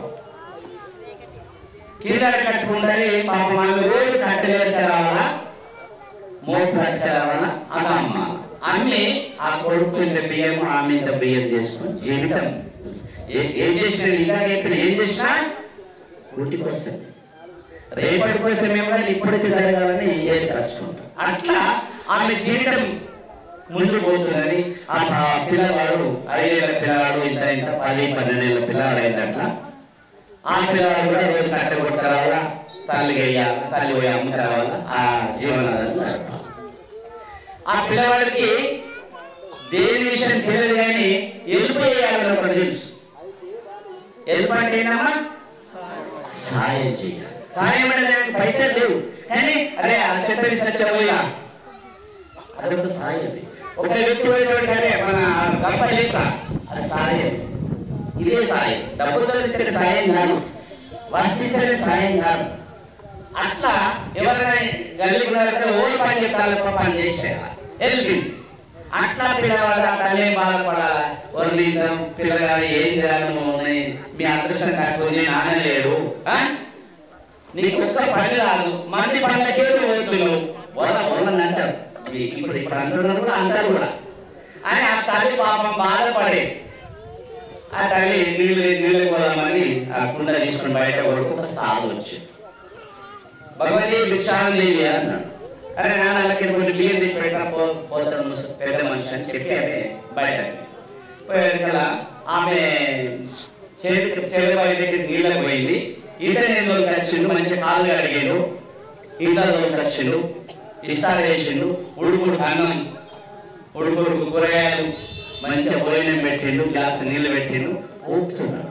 కిరాట కట్టుకుంటారే పాపం ఆమె రోజు కట్టలేరు రావాలా మోపు కట్ట రావాలా అది అమ్మ అమ్మి ఆ కొడుకు ఇంత బియ్యం ఆమె ఇంత బియ్యం చేసుకుని జీవితం ఏ- ఏం చేసినా ఇంకా చెప్పిన ఏం చేసినా గుడ్డి కోసం రేపటి కోసం ఏమో ఇప్పటికి జరగాలని ఏది తలుచుకుంటాం అట్లా ఆమె జీవితం ముందు పోతుందని ఆ ప- పిల్లవాడు ఐదేళ్ల పిల్లవాడు ఇంత ఇంత పది పన్నెండేళ్ల పిల్లవాడు అయిందట్లా ఆ పిల్లవాడు కూడా రోజు కట్ట కొట్టుకురావాలా తల్లి వేయాలి తల్లి పోయి అమ్ముకురావాలా ఆ జీవనాధారం జరపాలి. ఆ పిల్లవాడికి దేని విషయం తెలియదు కానీ వెళ్ళిపోయాలని ఒకటి తెలుసు వెళ్ళిపో అంటే ఏంటమ్మా సాయం చేయాలి సాయం అంటే దానికి పైసలు లేవు కానీ అరే ఆ చెత్త తీసుకొచ్చావుగా అదొక సాయం ఒక వ్యక్తి పోయినోడు కానీ మన గొప్ప లేక అది సాయం ఇదే సాయం డబ్బుతో ఇచ్చే సాయం కాదు వస్తిస్తే సాయం కాదు అట్లా ఎవరైనా గల్లి ఓన్ పని చెప్తారు పని చేసేయాలి వెళ్ళి అట్లా పిల్లవాడు ఆ తల్లి బాధపడాలా వర్ణిద్దాం పిల్లగాడు ఏం చేయాలి మమ్మల్ని మీ అదృష్టం కాకపోతే నాన్న లేడు ఆ? నీకు ఒక్క పని రాదు మంది పనులకే నువ్వు పోతున్నావు వాళ్ళ వాళ్ళని అంటారు ఈ- ఇప్పుడు ఇప్పుడు అంటున్నారు కూడా అంటారు కూడా అని ఆ తల్లి పాపం బాధపడే ఆ తల్లి నీళ్ళు నీళ్ళు పోదామని ఆ కుండ తీసుకుని బయట కొడుకు ఒక సాగు వచ్చింది భగవతి భిక్షాన్ని లేవి అన్నాడు అరే నాన్న వాళ్ళకి కొన్ని బియ్యం తెచ్చి పెట్టిన పో పోతాను ముస- పెద్ద మనిషి అని చెప్పి ఆమె బయట పోయాక ఆమె చేతికి చేతి బావి దగ్గర నీళ్ళకి పోయింది ఈత నీళ్ళు వచ్చిండు మంచి కాళ్ళు అడిగిండు ఈత వచ్చిండు ఇస్తారు వేసిండు ఉడుకుడు అన్నం ఉడుకుడు కూరగాయలు మంచిగా భోజనం పెట్టిండు గ్లాస్ నీళ్లు పెట్టిండు ఊపుతున్నాడు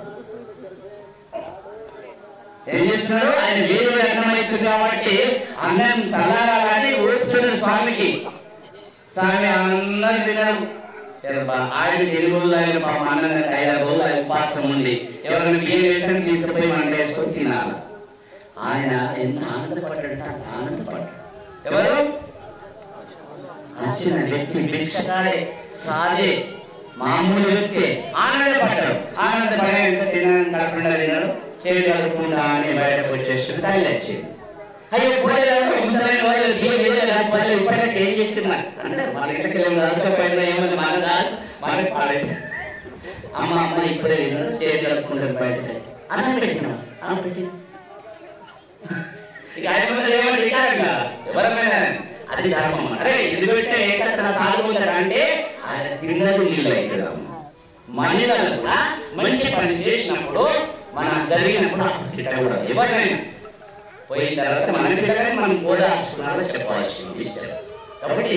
ఏం చేస్తున్నాడు ఆయన వీరు అన్నమవుతుంది కాబట్టి అన్నం చల్లారాలని ఊపుతున్నాడు స్వామికి స్వామి అందరు తినడు ఆయన ఎన్ని రోజులు ఆయన పాపం అన్నం ఐదు రోజులు ఆయన ఉపాసం ఉండి ఎవరైనా బియ్యం వేసుకొని తీసుకుపోయి మనం వేసుకొని తినాలి ఆయన ఎంత ఆనందపడ్డాడు అంత ఆనందపడ్డాడు ఎవరు వచ్చిన వ్యక్తి భిక్షకాడే సాదే మామూలు వ్యక్తి ఆనందపడ్డాడు ఆనందపడే ఎంత తినడం కాకుండా తిన్నాడు చేతి కలుపుకుంటా అని బయటకు వచ్చేసి తల్లి వచ్చింది అయ్యో పోలేదు ముసలైన వాళ్ళు బియ్యం వేయలేదు వాళ్ళు ఇప్పటికే ఏం చేస్తున్నా అంటే మన ఇంటికి అదకపోయినా ఏమన్నా మన దాసు మనకి పాడైతే అమ్మ అమ్మ ఇప్పుడే తిన్నాడు చేతి కలుపుకుంటారు బయటకు వచ్చి అన్నం పెట్టినాం ఆ పెట్టి ఇక ఆయన మీద ఏమంటే వికారం కాదా ఎవరమైనా అది ధర్మం అరే ఇది పెట్టే ఏకత్ర సాధువుతారా అంటే ఆయన తిన్నది నీళ్ళు అవుతుంది మహిళలు కూడా మంచి పని చేసినప్పుడు మనం జరిగినప్పుడు అప్పుడు తిట్టకూడదు ఎవరినైనా పోయిన తర్వాత మన పిల్లలని మనం ఓదార్చుకున్నారో చెప్పవలసిన విషయం కాబట్టి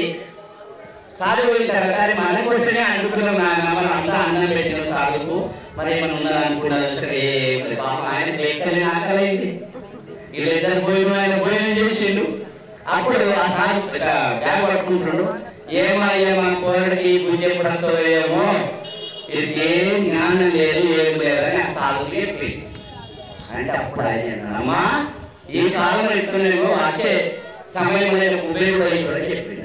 సాధువు పోయిన తర్వాత అది మన కోసమే అనుకున్నాం నాన్న మనం అంతా అన్నం పెట్టిన సాధువు మరి ఏమైనా ఉన్నదా అనుకున్నారు సరే మరి పాపం ఆయన లెక్కలే ఆకలైంది వీళ్ళిద్దరు పోయిన ఆయన భోజనం చేసిండు అప్పుడు ఆ సాధు ఇట్లా బ్యాగ్ పట్టుకుంటున్నాడు ఏమయ్యా మా పోరడికి బుద్ధి ఎప్పుడు వస్తుందో ఏమో ఇది ఏం జ్ఞానం లేదు ఏం లేదని ఆ సాధువు చెప్పి అంటే అప్పుడు ఆయన అన్నాడు, అమ్మా ఈ కాలం ఇస్తున్నామో వచ్చే సమయం లేదు కుబేరుడు అయిపోయాడని చెప్పింది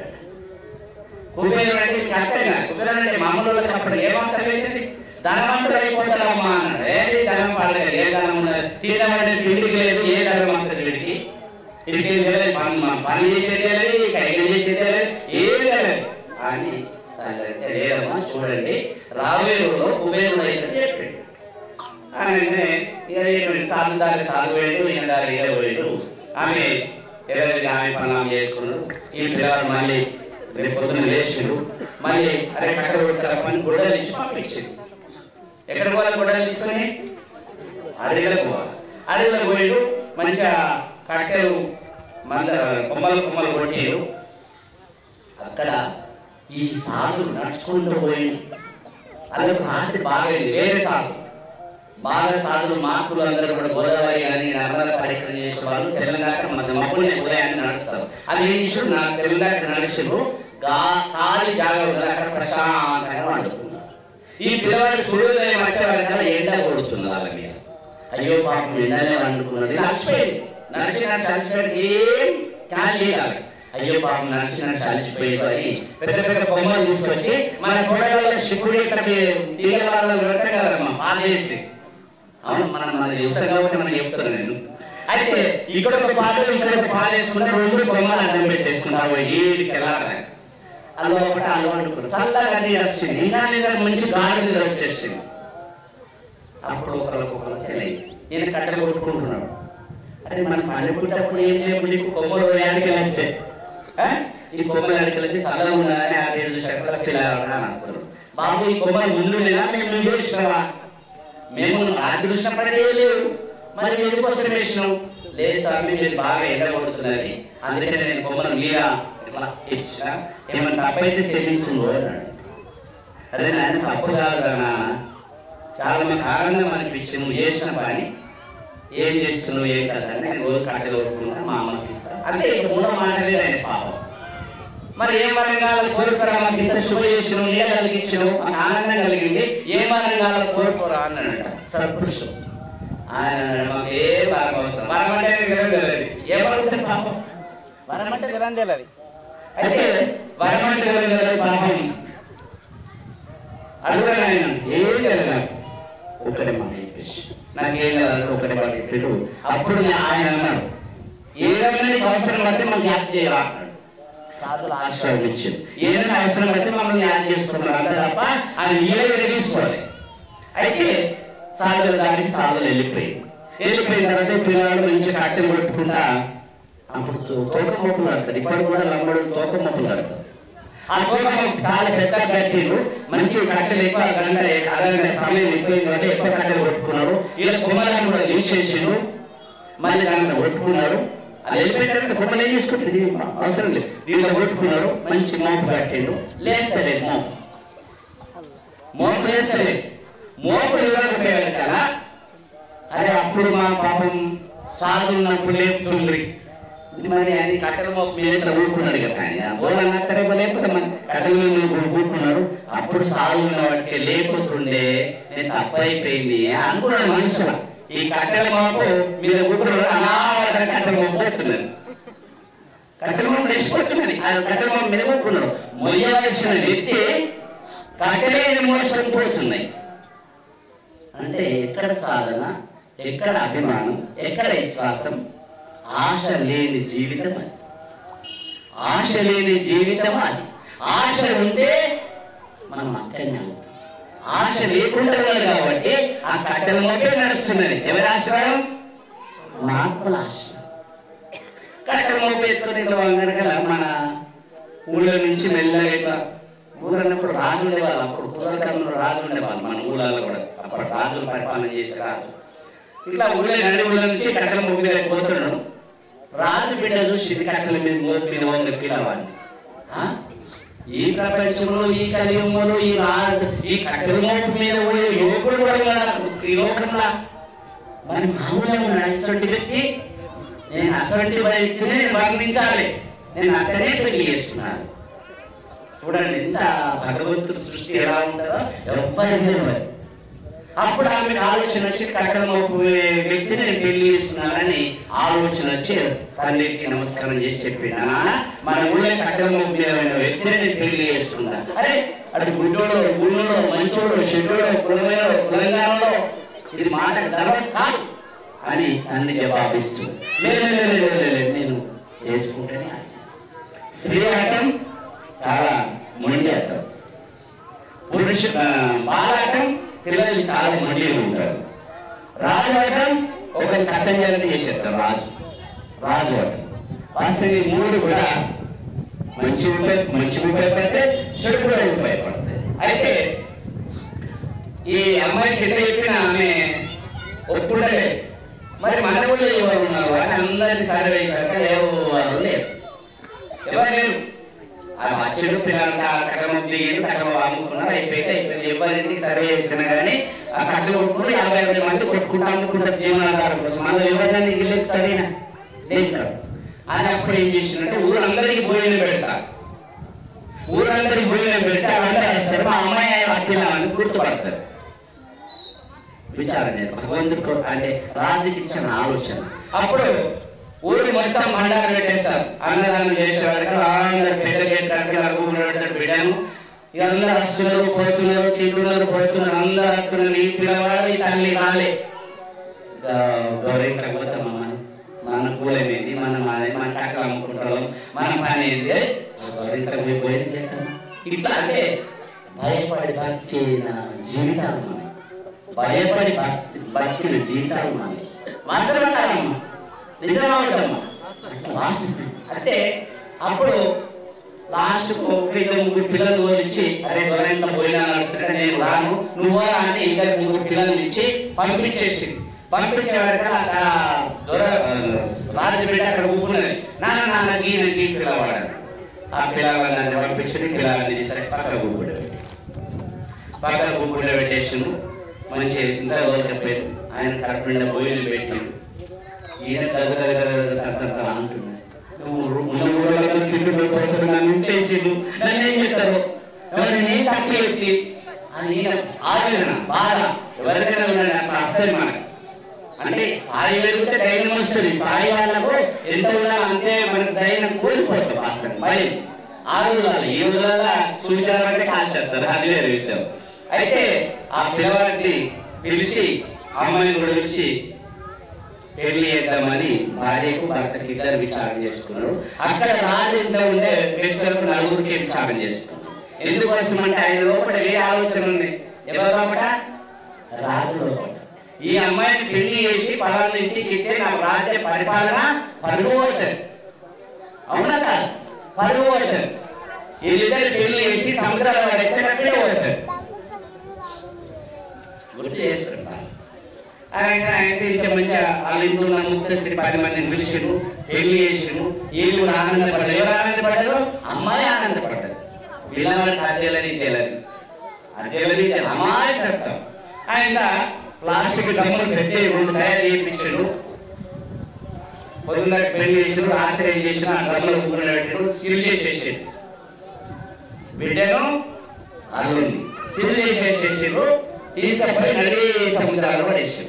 కుబేరుడు అంటే మీకు అర్థం కాదు కుబేరుడు అంటే మామూలు వాళ్ళకి అప్పుడు ఏమర్థం ఏంటండి ధనవంతుడు అయిపోతాడమ్మా అన్నాడు ఏంటి ధనం పడలేదు ఏ ధనం ఉన్నది తినమంటే తిండికి లేదు ఏ ధనం అంతది వీడికి వీడికి ఏం తెలియదు పని మా పని చేసేది తెలియదు కైలు చేసేది తెలియదు ఏం తెలియదు అని అంటే లేదమ్మా చూడండి రాబోయే రోజులో కుబేరుడు అయితే చెప్పిండు ఆయన ఇరవై సార్లు దాకా సాగు వేయడు ఈయన దాకా ఇరవై వేయడు ఆమె ఇరవై ఆమె పని ఆమె చేసుకున్నాడు ఈ పిల్లలు మళ్ళీ రేపు పొద్దున్న లేచిండు మళ్ళీ అరే కట్ట కొడతారా పని గుడ్డలు ఇచ్చి పంపించింది ఎక్కడ పోవాలి గుడ్డలు తీసుకొని అడవిలకు పోవాలి అడవిలకు పోయాడు మంచిగా కట్టెలు మంద కొమ్మలు కొమ్మలు కొట్టారు అక్కడ ఈ సాధు నడుచుకుంటూ పోయిండు అదొక ఆస్తి బాగైంది వేరే సాధు బాగా సాధులు మాకులు అందరూ కూడా గోదావరి కానీ నర్మద పరిక్రమ చేసే వాళ్ళు తెలంగాణ మన మప్పుల్ని ఉదయాన్ని నడుస్తారు అది ఏం చేసాడు నా తెలంగాణ నడిచారు గా ఖాళీ జాగ్రత్త అక్కడ ప్రశాంతంగా వండుకున్నారు ఈ పిల్లవాడు సూర్యోదయం వచ్చేవారికల్లా ఎండ కొడుతుంది వాళ్ళ మీద అయ్యో పాపం ఎండలే వండుకున్నది నడిచిపోయింది నడిచి నడిచి అలసిపోయింది ఏం ఖాళీ లేదు ఆవిడ. అయ్యో పాపం నడిచి నడిచి అలసిపోయింది అని పెద్ద పెద్ద బొమ్మలు తీసుకొచ్చి మన కోడలలో శివుడి ఇక్కడ తీగల వాళ్ళని పెడతాం కదమ్మా పాలేసి అవును మనం మన వ్యవసాయం కాబట్టి మనం చెప్తున్నాను నేను అయితే ఇక్కడ ఒక పాటలు ఇక్కడ ఒక పాలు వేసుకుంటే రెండు బొమ్మలు అడ్డం పెట్టేసుకుంటారు ఏడికి వెళ్ళాలి అల్లు ఒకటి అల్లు వండుకున్నారు చల్లగా నీరు వచ్చింది ఇంకా నిద్ర మంచి గాలి నిద్ర వచ్చేసింది అప్పుడు ఒకరికి ఒకరికి తెలియదు నేను కట్టెలు కొట్టుకుంటున్నాడు అరే మనం పండుకుంటప్పుడు ఏం లేవు నీకు కొమ్మలు వేయానికి వెళ్ళచ్చే ఈ కొమ్మలు వేయానికి వెళ్ళి చల్లగా ఉన్నదని ఆ ఏడు శకల పిల్లలు అనుకున్నాడు బాబు ఈ కొమ్మలు ముందు లేదా మేము నువ్వు వేసినావా మేము అదృష్టం పడే లేవు మరి మీరు ఎందుకోసం వేసినావు లేదు స్వామి మీరు బాగా ఎండ కొడుతున్నది అందుకని నేను కొమ్మలు మీరా ఇట్లా ఇచ్చిన ఏమైనా తప్పైతే క్షమించుందో అన్నాడు అదే నాయన తప్పు కాదు కదా నాన్న చాలా మంది ఆనందం అనిపించింది నువ్వు చేసిన పని ఏం చేస్తున్నావు ఏం కదా అని నేను రోజు కట్టెలు కొట్టుకున్నా మా అమ్మకి ఇస్తాను అంటే ఇక మూడో మాట లేదు ఆయన పాపం మరి ఏ వరం కావాలి కోరుకోరా మాకు ఇంత శుభ చేసినావు ఏ కలిగించినావు మాకు ఆనందం కలిగింది ఏ వరం కావాలి కోరుకోరా అన్నాడట సత్పురుషుడు ఆయన అన్నాడు, మాకు ఏ వరం అవసరం వరం అంటే తెలియదు ఏ వరం పాపం వరం అంటే తెలియదు తెలియదు అయితే వరం అంటే తెలియదు పాపం అడుగురా ఆయన ఏం లేదు నాకు ఒకటే మాట చెప్పేసి నాకేం లేదు ఒకటే మాట చెప్పాడు అప్పుడు నే- ఆయన అన్నాడు ఏదైనా నీకు అవసరం పడితే మనం యాడ్ చేయాలి అన్నాడు సాధులు ఆశ్రయం ఇచ్చింది ఏదైనా అవసరం పడితే మమ్మల్ని యాడ్ చేసుకున్నాడు అంతే తప్ప ఆయన ఏదైనా తీసుకోవాలి అయితే సాధుల దానికి సాధులు వెళ్ళిపోయి వెళ్ళిపోయిన తర్వాత ఈ పిల్లలు మంచి కట్టెలు కొట్టుకుంటా అప్పుడు తో- తోక మొప్పులు కడతారు ఇప్పుడు కూడా లంబడు తోక మొప్పులు కడతారు ఆ తోక మొప్పు చాలా పెద్ద కట్టెలు మంచి కట్టెలు ఎక్కువ గంట అరగంట సమయం ఎక్కువైంది కాబట్టి ఎక్కువ కట్టెలు కొట్టుకున్నారు ఇలా కుమ్మరాన్ని కూడా తీసేసిండు మళ్ళీ దాంట్లో కొట్టుకున్నారు అది వెళ్ళిపోయిన తర్వాత కుమ్మలు ఏం చేసుకుంటుంది ఇది అవసరం లేదు దీంట్లో కొట్టుకున్నారు మంచి మోపు కట్టిండు లేస్తలేదు మోపు మోపు లేస్తలేదు మోపు ఇవ్వకపోయారు కదా అరే అప్పుడు మా పాపం సాధు ఉన్నప్పుడు లేపుతుండ్రి ఇది మరి అది కట్టెల మోపు మీద ఇట్లా ఊరుకున్నాడు కదా ఆయన బోలన్నా సరే లేకపోతే మన కట్టెల మీద ఊరుకున్నాడు అప్పుడు సాధు ఉన్న వాటికి లేకపోతుండే నేను తప్పైపోయింది అనుకున్నాడు మనసులో ఈ కట్టెల మోపు మీద ఊరుకున్నాడు అనావరణ కట్టెల మోపు పోతున్నది కట్టెల మోపు లేచిపోతున్నది ఆ కట్టెల మోపు మీద ఊరుకున్నాడు మొయ్యవలసిన వ్యక్తి కట్టెలే మోసుకొని పోతున్నాయి అంటే ఎక్కడ సాధన ఎక్కడ అభిమానం ఎక్కడ విశ్వాసం ఆశ లేని జీవితం అది ఆశ లేని జీవితం అది ఆశ ఉంటే మనం అక్కడనే అవుతాం ఆశ లేకుండా ఉన్నది కాబట్టి ఆ కట్టెల మొట్టే నడుస్తున్నది ఎవరి ఆశ్రయం మహాత్ముల ఆశ్రయం కట్టెల మోపు ఎత్తుకుని ఇట్లా వంగరగల మన ఊళ్ళో నుంచి మెల్లగా ఇట్లా ఊరన్నప్పుడు రాజు ఉండేవాళ్ళు అప్పుడు పూర్వకాలంలో రాజు ఉండేవాళ్ళు మన ఊళ్ళలో కూడా అప్పుడు రాజులు పరిపాలన చేసే రాజు ఇట్లా ఊళ్ళో నడి ఊళ్ళో నుంచి కట్టెల మోపు మీద పోతున్నాడు రాజు బిడ్డ చూసి కట్టెల మీద మోపు మీద వంగ పిల్లవాడిని ఆ? ఈ ప్రపంచంలో ఈ కలియుగంలో ఈ రాజు ఈ కట్టెల మోపు మీద పోయే యువకుడు కూడా ఉన్నాడు ఈ లోకంలో మరి మామూలుగా ఉన్నాడు ఇటువంటి వ్యక్తి నేను అటువంటి వ్యక్తిని నేను వర్ణించాలి నేను అతనే పెళ్లి చేసుకున్నాను చూడండి ఎంత భగవంతుడు సృష్టి ఎలా ఉంటుందో ఎవ్వరికి తెలియదు అప్పుడు ఆమెకు ఆలోచన వచ్చి కట్టెల మోపు వ్యక్తిని నేను పెళ్లి చేస్తున్నానని ఆలోచన వచ్చి తండ్రికి నమస్కారం చేసి చెప్పిండు నాన్న మన ఊళ్ళో కట్టెల మోపు మీద ఉన్న వ్యక్తిని నేను పెళ్లి చేసుకున్నా అరే అటు గుడ్డోడో గుళ్ళోడో మంచోడో షెడ్డోడో కులమైనడో తెలంగాణలో ఇది మాట ధర్మం కాదు అని తండ్రి జవాబిస్తూ లేదు లేదు, లేదు, లేదు, లేదు, నేను చేసుకుంటేనే ఆగిన. స్త్రీ ఆటం చాలా మొండి ఆటం పురుష ఆ, బాలాటం పిల్లలు చాలా మొండిగా ఉంటారు రాజు ఆటం ఒకరి కథంజాలని చేసేస్తారు రాజు రాజు ఆటం వాస్తవం ఈ మూడు కూడా మంచి ఉపయోగ మంచి ఉపయోగపడితే చెడు కూడా ఉపయోగపడతాయి అయితే ఈ అమ్మాయికి ఎంత చెప్పినా ఆమె ఒప్పుడలే మరి మన ఊళ్ళో ఎవరు ఉన్నారు అని అందరినీ సర్వే చేశాక ఎవరు లేరు ఎవరు లేరు ఆ వచ్చాడు పిల్లలంతా కట్టమ దిగాడు కట్టమ అమ్ముకున్నారు అయిపోయింది అయిపోయింది ఎవరింటికి సర్వే చేసినా కానీ ఆ కట్టలు కొట్టుకుని యాభై అరవై మంది కొట్టుకుంటా అమ్ముకుంటారు జీవనాధారం కోసం అందులో ఎవరైనా నీకు లేదు తడినా లేదు అని అప్పుడు ఏం చేసిందంటే ఊరందరికీ భోజనం పెడతా ఊరందరికీ భోజనం పెడితే వాళ్ళందరూ వేస్తారు మా అమ్మాయి అత్తిలామని గుర్తుపడతారు విచారణ నేను భగవంతుడికి అంటే రాజుకి ఇచ్చిన ఆలోచన అప్పుడు ఊరి మొత్తం మండాలు పెట్టేస్తారు అన్నదానం చేసేవారికి అందరు పెద్ద గేట్ అడుగుతున్నాడు బిడ్డాను ఇక అందరు వస్తున్నారు పోతున్నారు తింటున్నారు పోతున్నారు అందరు వస్తున్నారు ఈ పిల్లవాడు ఈ తల్లి రాలే గౌరవం పోతాం మనం మన కూలమేంది మనం అది మన కట్టలు అమ్ముకుంటాం మన పని ఏంది గౌరవం పోయి పోయి చేస్తాం ఇట్లా అంటే భయపడి బతికిన జీవితాలు మనకి భయపడి భక్తి బతికిన జీవితాలు మనకి వాస్తవమా నిజమవుతామా వాస్తవం అంటే అప్పుడు లాస్ట్ ఇద్దరు ముగ్గురు పిల్లలు ఇచ్చి అరే ఎవరైనా పోయినా నడుస్తుంటే నేను రాను నువ్వా అని ఇద్దరు ముగ్గురు పిల్లలు ఇచ్చి పంపించేసి పంపించే వరకు ఆ దొర రాజు బిడ్డ అక్కడ ఊపుకున్నది నాన్న నాన్న గీన గీ పిల్లవాడు ఆ పిల్లవాడిని పంపించి పిల్లవాడిని తీసుకొని పక్క ఊపిడి పక్క ఊపిడి పెట్టేసిండు మంచి ఇంత పోరు ఆయన కడుపు నిండా బొయ్యలు పెట్టిండు ఈయన దగ్గర దగ్గర అంటున్నాడు నువ్వు ఉన్న ఊళ్ళో తిండి పోతారు నన్ను ఇంటేసిండు నన్ను ఏం చేస్తారు ఎవరిని నేను తక్కువ ఎత్తి అని ఈయన ఆవేదన బాధ ఎవరికైనా ఉండండి అట్లా అస్సలు మనకి అంటే స్థాయి పెరిగితే ధైర్యం వస్తుంది స్థాయి వాళ్ళకు ఎంత ఉన్నా అంతే మనకు ధైర్యం కోల్పోతాం వాస్తవం భయం ఆ రోజులలో ఈ రోజులలో చూసారంటే కాల్చేస్తారు అది వేరే విషయం అయితే ఆ పిల్లవాడిని పిలిచి అమ్మాయిని కూడా పిలిచి పెళ్లి చేద్దామని భార్యకు భర్తకి ఇద్దరు విచారణ చేసుకున్నారు అక్కడ రాజు ఇంట్లో ఉండే వ్యక్తులకు నలుగురికి విచారణ చేసుకున్నారు ఎందుకోసం అంటే ఆయన లోపల ఏ ఆలోచన ఉంది ఎవరి లోపల రాజు లోపల ఈ అమ్మాయిని పెళ్లి చేసి పలానా ఇంటికి ఇస్తే నాకు రాజ్య పరిపాలన పరుగు అవుతుంది అవునా కాదు పరుగు అవుతుంది వీళ్ళిద్దరు పెళ్లి చేసి సముద్రాలు పడితే అక్కడే అవుతుంది గుర్తు చేసుకుంటాను ఆయన ఆయన ఇంత మంచిగా వాళ్ళ ఇంట్లో ఉన్న ముక్తశ్రీ పది మందిని పిలిచిను పెళ్లి చేసిను వీళ్ళు ఆనందపడ్డారు ఎవరు ఆనందపడ్డారు అమ్మాయి ఆనందపడ్డారు పిల్లవాడికి అద్దెలని తెలియదు అద్దెలని అమ్మాయి కష్టం ఆయన ప్లాస్టిక్ డమ్ములు పెట్టి రెండు తయారు చేయించాడు పొద్దున్న పెళ్లి చేసిన రాత్రి ఏం చేసిన ఆ డమ్ములు ఊరిలో పెట్టాడు సిల్ చేసేసాడు బిడ్డను అల్లుంది సిల్ చేసేసేసారు తీసుకుపోయి నడి సముద్రాలు పడేసాడు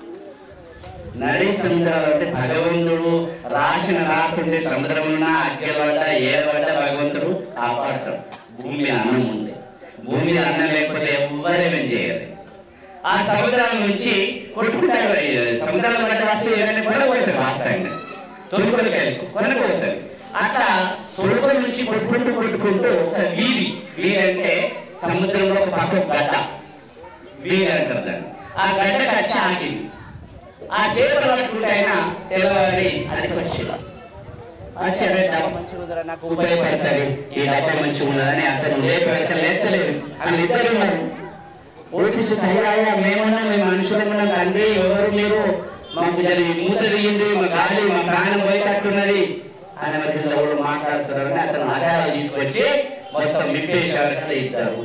నడి సముద్రాలు అంటే భగవంతుడు రాసిన రాకుంటే సముద్రంలో అగ్గల వల్ల ఏడ వల్ల భగవంతుడు కాపాడతాడు భూమి మీద అన్నం ఉంది భూమి మీద అన్నం లేకపోతే ఎవ్వరేమేం చేయాలి ఆ సముద్రాల నుంచి కొట్టుకుంటారు సముద్రాల పడ్డ వస్తువు ఏదైనా కొనకపోతారు వాస్తవంగా తొలుకొలకాయలు కొనకపోతారు అట్లా సొలుకొల నుంచి కొట్టుకుంటూ కొట్టుకుంటూ ఒక వీధి వీధి అంటే సముద్రంలో ఒక పక్క గడ్డ వీధి అంటారు దాన్ని ఆ గడ్డకు వచ్చి ఆగింది ఆ చేపలు పట్టుకుంటే ఆయన తెల్లవారి అదికి వచ్చింది వచ్చాడు డబ్బా మంచిగా ఉందిరా, నాకు ఉపయోగపడతాయి ఈ డబ్బా మంచిగా ఉన్నదని అతను లేపు పెడతా లేస్తలేదు వాళ్ళు ఇద్దరు ఉన్నారు ఓటీసీ తయారయ్యా మేమన్నా మేము మనుషులమన్నా తండ్రి ఎవరు మీరు మాకు జరి మూత తీయండి మా గాలి మా ప్రాణం పోయేటట్టున్నది ఆయన మధ్యలో ఎవరు మాట్లాడుతున్నారని అతను ఆధారాలు తీసుకొచ్చి మొత్తం విప్పేశారు కదా ఇద్దరు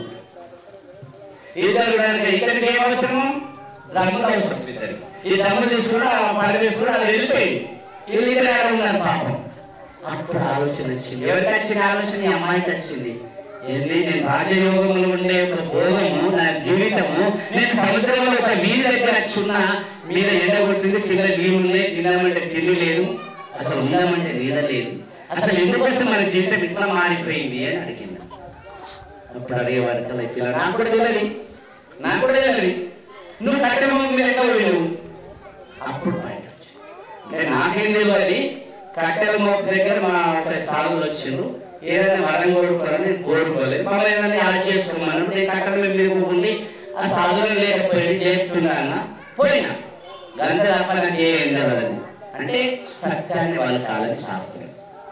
ఇద్దరు కనుక ఇద్దరికి ఏం అవసరము దమ్ములు అవసరం ఇద్దరికి ఈ దమ్ము తీసుకుని పడ తీసుకుని అది వెళ్ళిపోయింది వీళ్ళు ఇద్దరు ఆడ ఉన్నారు పాపం అప్పుడు ఆలోచన వచ్చింది ఎవరికి వచ్చిన ఆలోచన ఈ అమ్మాయికి వచ్చింది ఏంది నేను రాజయోగంలో ఉండే ఒక భోగము నా జీవితము నేను సముద్రంలో ఒక వీధి దగ్గర వచ్చి ఉన్నా మీద ఎండ కొట్టింది కింద నీళ్ళు ఉన్నాయి తిన్నామంటే తిండి లేదు అసలు ఉందామంటే నీడ లేదు అసలు ఎందుకోసం మన జీవితం ఇట్లా మారిపోయింది అని అడిగింది అప్పుడు అడిగేవాడు కదా ఈ పిల్ల నాకు కూడా తెలియదు నాకు కూడా తెలియదు నువ్వు కట్టెల మొక్క మీద ఎట్లా పోయావు అప్పుడు బయట వచ్చాడు. అంటే నాకేం తెలియదు కట్టెల మోపు దగ్గర మా ఒక సాగులు వచ్చిండ్రు ఏదైనా వరం కోరుకోవాలని నేను కోరుకోలేదు మమ్మల్ని ఏదైనా యాడ్ చేసుకోమని నేను కట్టెల మీద మీద ఉండి ఆ సాధువులు లేకపోయి చేస్తున్నా అన్న పోయినా గంట తప్ప నాకు ఏం తెలియదు అంటే సత్యాన్ని వాళ్ళ కాలని శాస్త్రం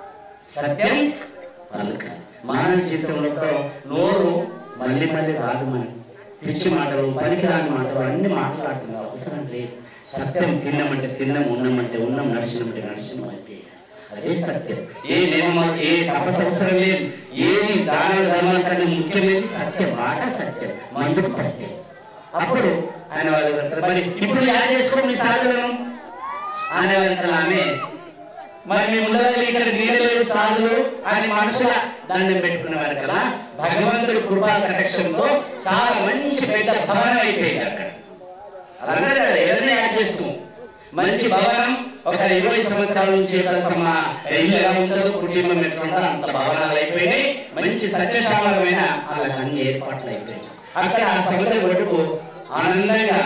సత్యం పలుకాలి మానవ జీవితంలో నోరు మళ్ళీ మళ్ళీ రాదు మనకి పిచ్చి మాటలు పనికిరాని మాటలు అన్ని మాట్లాడుతున్నారు అవసరం లేదు సత్యం తిన్నామంటే తిన్నాం ఉన్నామంటే ఉన్నాం నడిచినామంటే నడిచినాం అయిపోయి అదే సత్యం ఏ నియమం ఏ తపస్సు అవసరం లేదు ఏది దాన ధర్మాల కన్నా ముఖ్యమైనది సత్యం మాట సత్యం మందుకు సత్యం అప్పుడు ఆయన వాళ్ళు అంటారు, మరి ఇప్పుడు యాడ్ చేసుకోండి మీ సాధులను ఆయన వెనకాల ఆమె మరి మీ ముందర ఇక్కడ నీడలేదు సాధులు అని మనసుల దండం పెట్టుకున్న వెనకాల భగవంతుడి కృపా కటాక్షంతో చాలా మంచి పెద్ద భవనం అయిపోయింది అక్కడ అలాగే కదా, ఏదైనా యాడ్ చేసుకో మంచి భవనం ఒక ఇరవై సంవత్సరాల నుంచి మా ఇల్లు ఎలా ఉంటుందో కుటుంబం ఎట్లా ఉంటుందో అంత భవనాలు అయిపోయినాయి మంచి సత్యశామలమైన వాళ్ళకి అన్ని ఏర్పాట్లు అయిపోయినాయి అక్కడ ఆ సముద్ర ఒడ్డుకు ఆనందంగా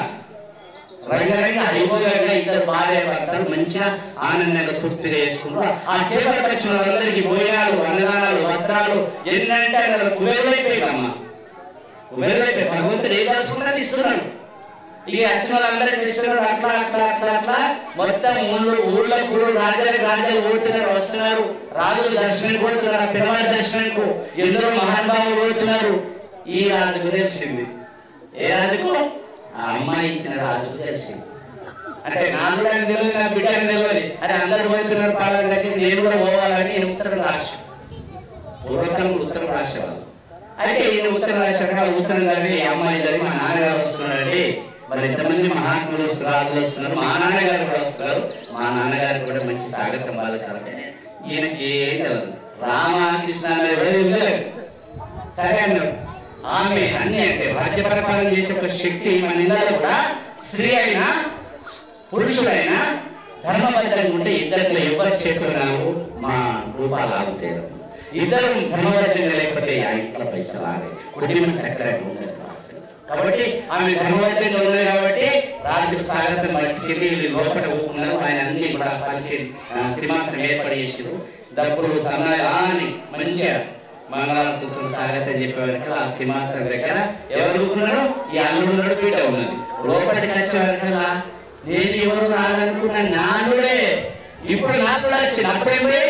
రంగరంగ అయిపోయాక ఇద్దరు భార్య భర్తలు మంచిగా ఆనందంగా తృప్తిగా చేసుకుంటారు ఆ చేపలు వచ్చిన వాళ్ళందరికీ భోజనాలు అన్నదానాలు వస్త్రాలు ఎన్నంటే అక్కడ కుబేరులైపోయిందమ్మా కుబేరులైపోయి భగవంతుడు ఏం దాచుకున్నది ఇస్తున్నాడు ఈ వచ్చిన వాళ్ళందరికీ ఇస్తున్నారు అట్లా అట్లా అట్లా అట్లా మొత్తం ఊళ్ళో ఊళ్ళో కూడా రాజాలకు రాజాలు పోతున్నారు వస్తున్నారు రాజులు దర్శనానికి పోతున్నారు ఆ పిల్లవాడి దర్శనానికి ఎందరో మహానుభావులు పోతున్నారు ఈ రాజుకు తెలిసింది ఏ రాజుకు ఆ అమ్మాయి ఇచ్చిన రాజుకు తెలిసింది అంటే నాకు కూడా తెలియదు నా బిడ్డకు తెలియదు అంటే అందరు పోతున్నారు పాలన దగ్గర నేను కూడా పోవాలని నేను ఉత్తరం రాసి పూర్వకాలం ఉత్తరం రాసేవాళ్ళు అయితే ఈయన ఉత్తరం రాశాక ఆ ఉత్తరం చదివి ఈ అమ్మాయి చదివి మా నాన్నగారు వస్తున్నారండి మరి ఎంతమంది మహాత్ములు వస్తున్నారు రాజులు వస్తున్నారు మా నాన్నగారు కూడా వస్తున్నారు మా నాన్నగారు కూడా మంచి స్వాగతం పలకాలంటే ఈయనకి ఏం తెలియదు రామకృష్ణ అనేది కూడా తెలియదు సరే అన్నాడు ఆమె అన్ని అంటే రాజ్య పరిపాలన చేసే ఒక శక్తి మన ఇళ్ళలో కూడా స్త్రీ అయినా పురుషుడైనా ధర్మబద్ధంగా ఉంటే ఇద్దరిలో ఎవరి చేతులు రావు మా రూపాలు ఆగుతాయి ఇద్దరు ధర్మబద్ధంగా లేకపోతే ఆ ఇంట్లో పైసలు ఆగాయి కుటుంబం సెక్రటరీ ఉండదు కాబట్టి ఆమె ధర్మవతంగా ఉన్నది కాబట్టి రాజుకు స్వాగతం పలికింది వీళ్ళు లోపల ఊపుకున్నారు ఆయన అన్ని కూడా పలికి ఆ, సింహాసనం ఏర్పాటు చేసారు డబ్బులు సన్నాయి అని మంచిగా మంగళారతులతో స్వాగతం చెప్పేవారికి ఆ సింహాసనం దగ్గర ఎవరు ఊపుకున్నారు ఈ అల్లుడు ఉన్నాడు బిడ్డ ఉన్నది లోపలికి వచ్చేవారికల్లా నేను ఎవరు రాదనుకున్న నానుడే ఇప్పుడు నాకు కూడా వచ్చింది అప్పుడేమిటి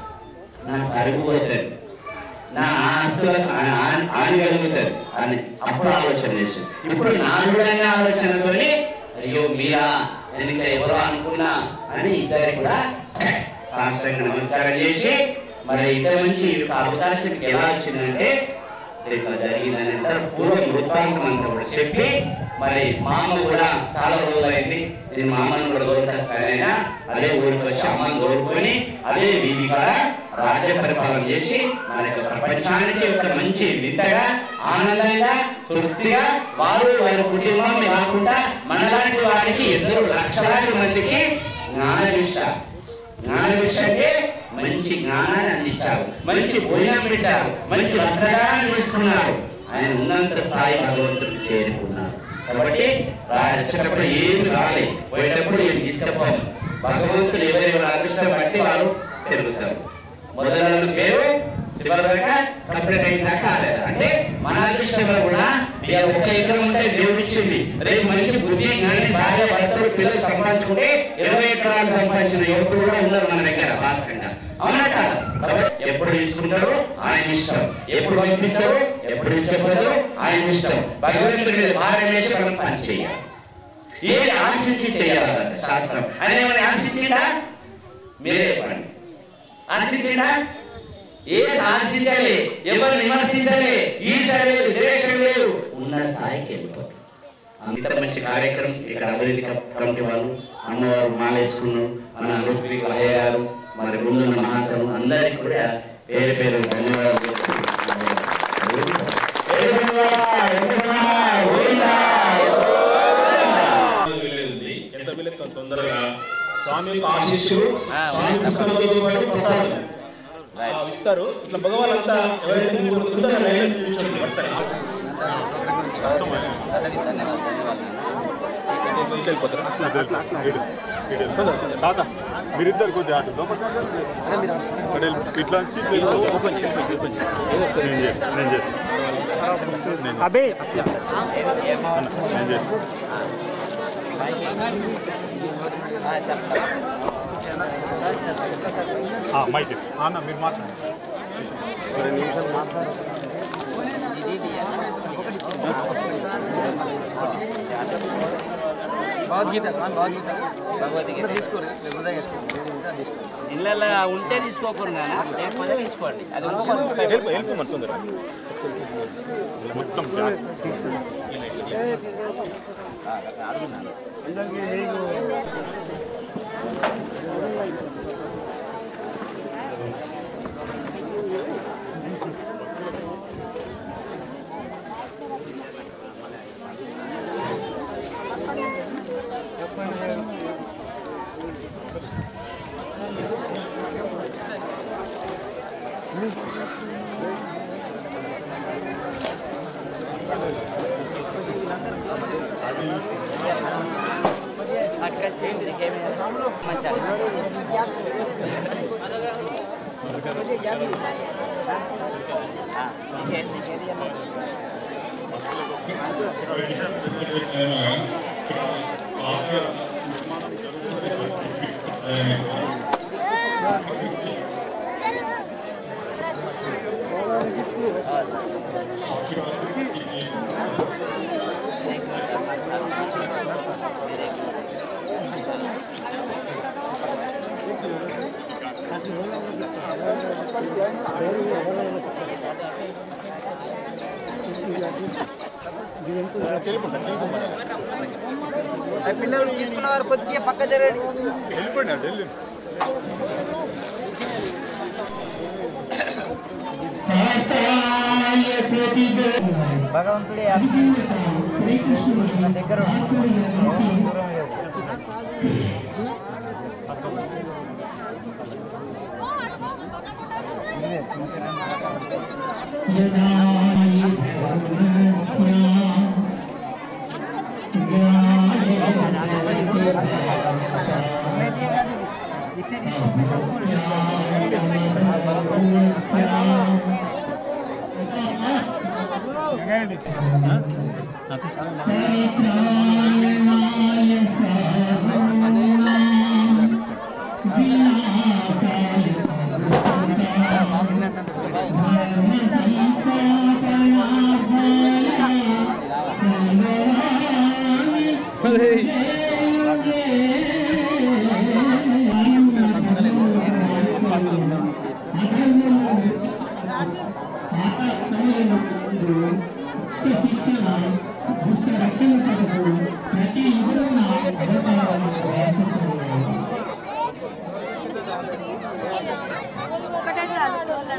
నాకు అరుగుపోతుంది నా ఆస్తులకు ఆ- ఆ- హాని కలుగుతుంది అని అప్పుడు ఆలోచన చేసి ఇప్పుడు నాలుగుడైన ఆలోచనతోని అయ్యో మీరా నేను ఇంకా ఎవరో అనుకున్నా అని ఇద్దరు కూడా సాష్టాంగ నమస్కారం చేసి మరి ఇద్దరు నుంచి ఈ యొక్క అవకాశం మీకు ఎలా వచ్చిందంటే ఇట్లా జరిగిందని అంటారు పూర్వం వృత్తాంతం అంతా కూడా చెప్పి మరి మా అమ్మ కూడా చాలా రోజులైంది నేను మా అమ్మను కూడా కోరుకొస్తానైనా అదే ఊరికి వచ్చి అమ్మని కోరుకొని అదే వీధి కూడా రాజ్య పరిపాలన చేసి మన యొక్క ప్రపంచానికి ఒక మంచి వింతగా ఆనందంగా తృప్తిగా వారు వారి కుటుంబం కాకుండా మనలాంటి వారికి ఎందరో లక్షలాది మందికి జ్ఞాన విష జ్ఞాన విష అంటే మంచి జ్ఞానాన్ని అందించారు మంచి భోజనం పెట్టారు మంచి వస్త్రాన్ని తీసుకున్నారు ఆయన ఉన్నంత స్థాయి భగవంతుడికి చేరుకున్నారు కాబట్టి వచ్చేటప్పుడు ఏమి రాలే పోయేటప్పుడు ఏమి తీసుకపోము భగవంతుడు ఎవరెవరు అదృష్టం బట్టి వారు తిరుగుతారు మొదలైన పేరు శివదాక కంప్లీట్ అయిన కాలేదు అంటే మన అదృష్టంలో కూడా ఇక ఒక్క ఎకరం ఉంటే దేవుడు ఇచ్చింది రేపు మంచి బుద్ధి జ్ఞాని భార్య భర్తలు పిల్లలు సంపాదించుకుంటే ఇరవై ఎకరాలు సంపాదించిన యువకులు కూడా ఉన్నారు మన దగ్గర బాధకంగా అవునా కాదు కాబట్టి ఎప్పుడు తీసుకుంటారు ఆయన ఇష్టం ఎప్పుడు పంపిస్తారు ఎప్పుడు ఇష్టపడరు ఆయన ఇష్టం భగవంతుడి మీద భారం వేసి మనం పని చేయాలి ఏది ఆశించి చేయాలంట శాస్త్రం ఆయన ఏమైనా ఆశించిందా మీరే పని ఆశించిందా ఏది ఆశించాలి ఎవరు విమర్శించాలి ఈర్ష లేదు ద్వేషం లేదు ఉన్న స్థాయికి వెళ్ళిపోతాం అంత మంచి కార్యక్రమం ఇక్కడ అభివృద్ధి కమిటీ వాళ్ళు అమ్మవారు మాలేసుకున్నారు మన ఋత్విక్ అయ్య గారు మరి ముందున్న మహాత్ములు అందరికీ కూడా పేరు పేరు ధన్యవాదాలు వీలైంది ఎంత వీలైతే అంత తొందరగా స్వామి యొక్క ఆశీస్సులు స్వామి పుస్తకంతో పాటు ప్రసాదం ఆ, ఇస్తారు ఇట్లా భగవాన్ ఎవరైతే ముందు లైన్ కూర్చోండి వరుసగా. ఇట్లా వెళ్ళిపోతారా? తాత మీరిద్దరు కొద్దిగా అటు లోపలికి రండి. అక్కడ వెళ్ళి ఇట్లా వచ్చి ఇట్లా వెళ్ళి ఓపెన్ చేసి ఓపెన్ చేసి నేను చేస్తాను నేను చేస్తాను అబే నేను చేస్తాను ఆ, మైక్ ఇస్తా. ఆ, అన్న మీరు మాట్లాడండి భగవద్గీత స్వామి భగవద్గీత భగవద్గీత తీసుకోరు హృదయం తీసుకోండి ఇళ్ళల్లో ఉంటే తీసుకోకూడదు నాన్న లేకపోతే తీసుకోండి అది ఉంచుకోండి. వెళ్ళిపో వెళ్ళిపోమని తొందరగా మొత్తం బ్యాక్ అక్కడ చేయండి నీకేమైనా మంచిగా ఆ, ఇంకేంటి, ఇంకేంటి చెప్పండి. పిల్లలు తీసుకున్న వారు కొద్దిగా పక్క జరగండి వెళ్ళిపోండి అటు వెళ్ళి భగవంతుడే అతి నా దగ్గర ఉన్నాడు. దూరం లేదు. ఒకటే చాలు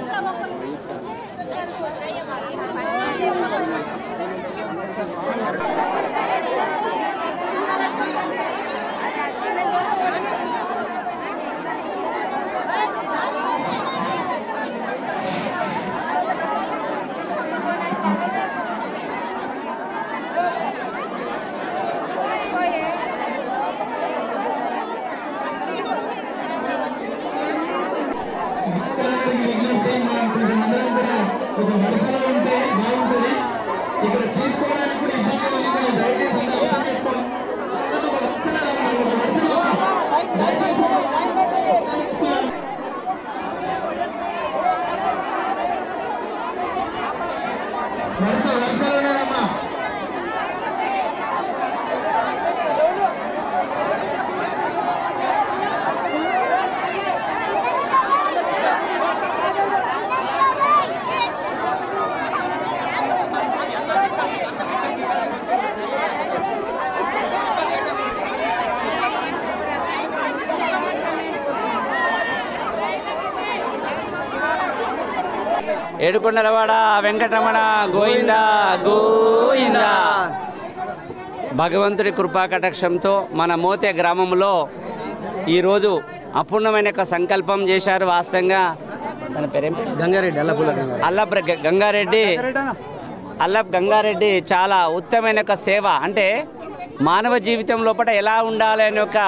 ఏడుకొండలవాడ వెంకటరమణ గోవింద గోవింద భగవంతుడి కృపా కటాక్షంతో మన మోతే గ్రామంలో ఈరోజు అపూర్ణమైన ఒక సంకల్పం చేశారు వాస్తవంగా తన పేరేం పేరు గంగారెడ్డి అల్లపుల్ల గంగారెడ్డి అల్లప్ గ- గంగారెడ్డి అల్లప్ గంగారెడ్డి చాలా ఉత్తమైన ఒక సేవ అంటే మానవ జీవితం లోపల ఎలా ఉండాలి అనే ఒక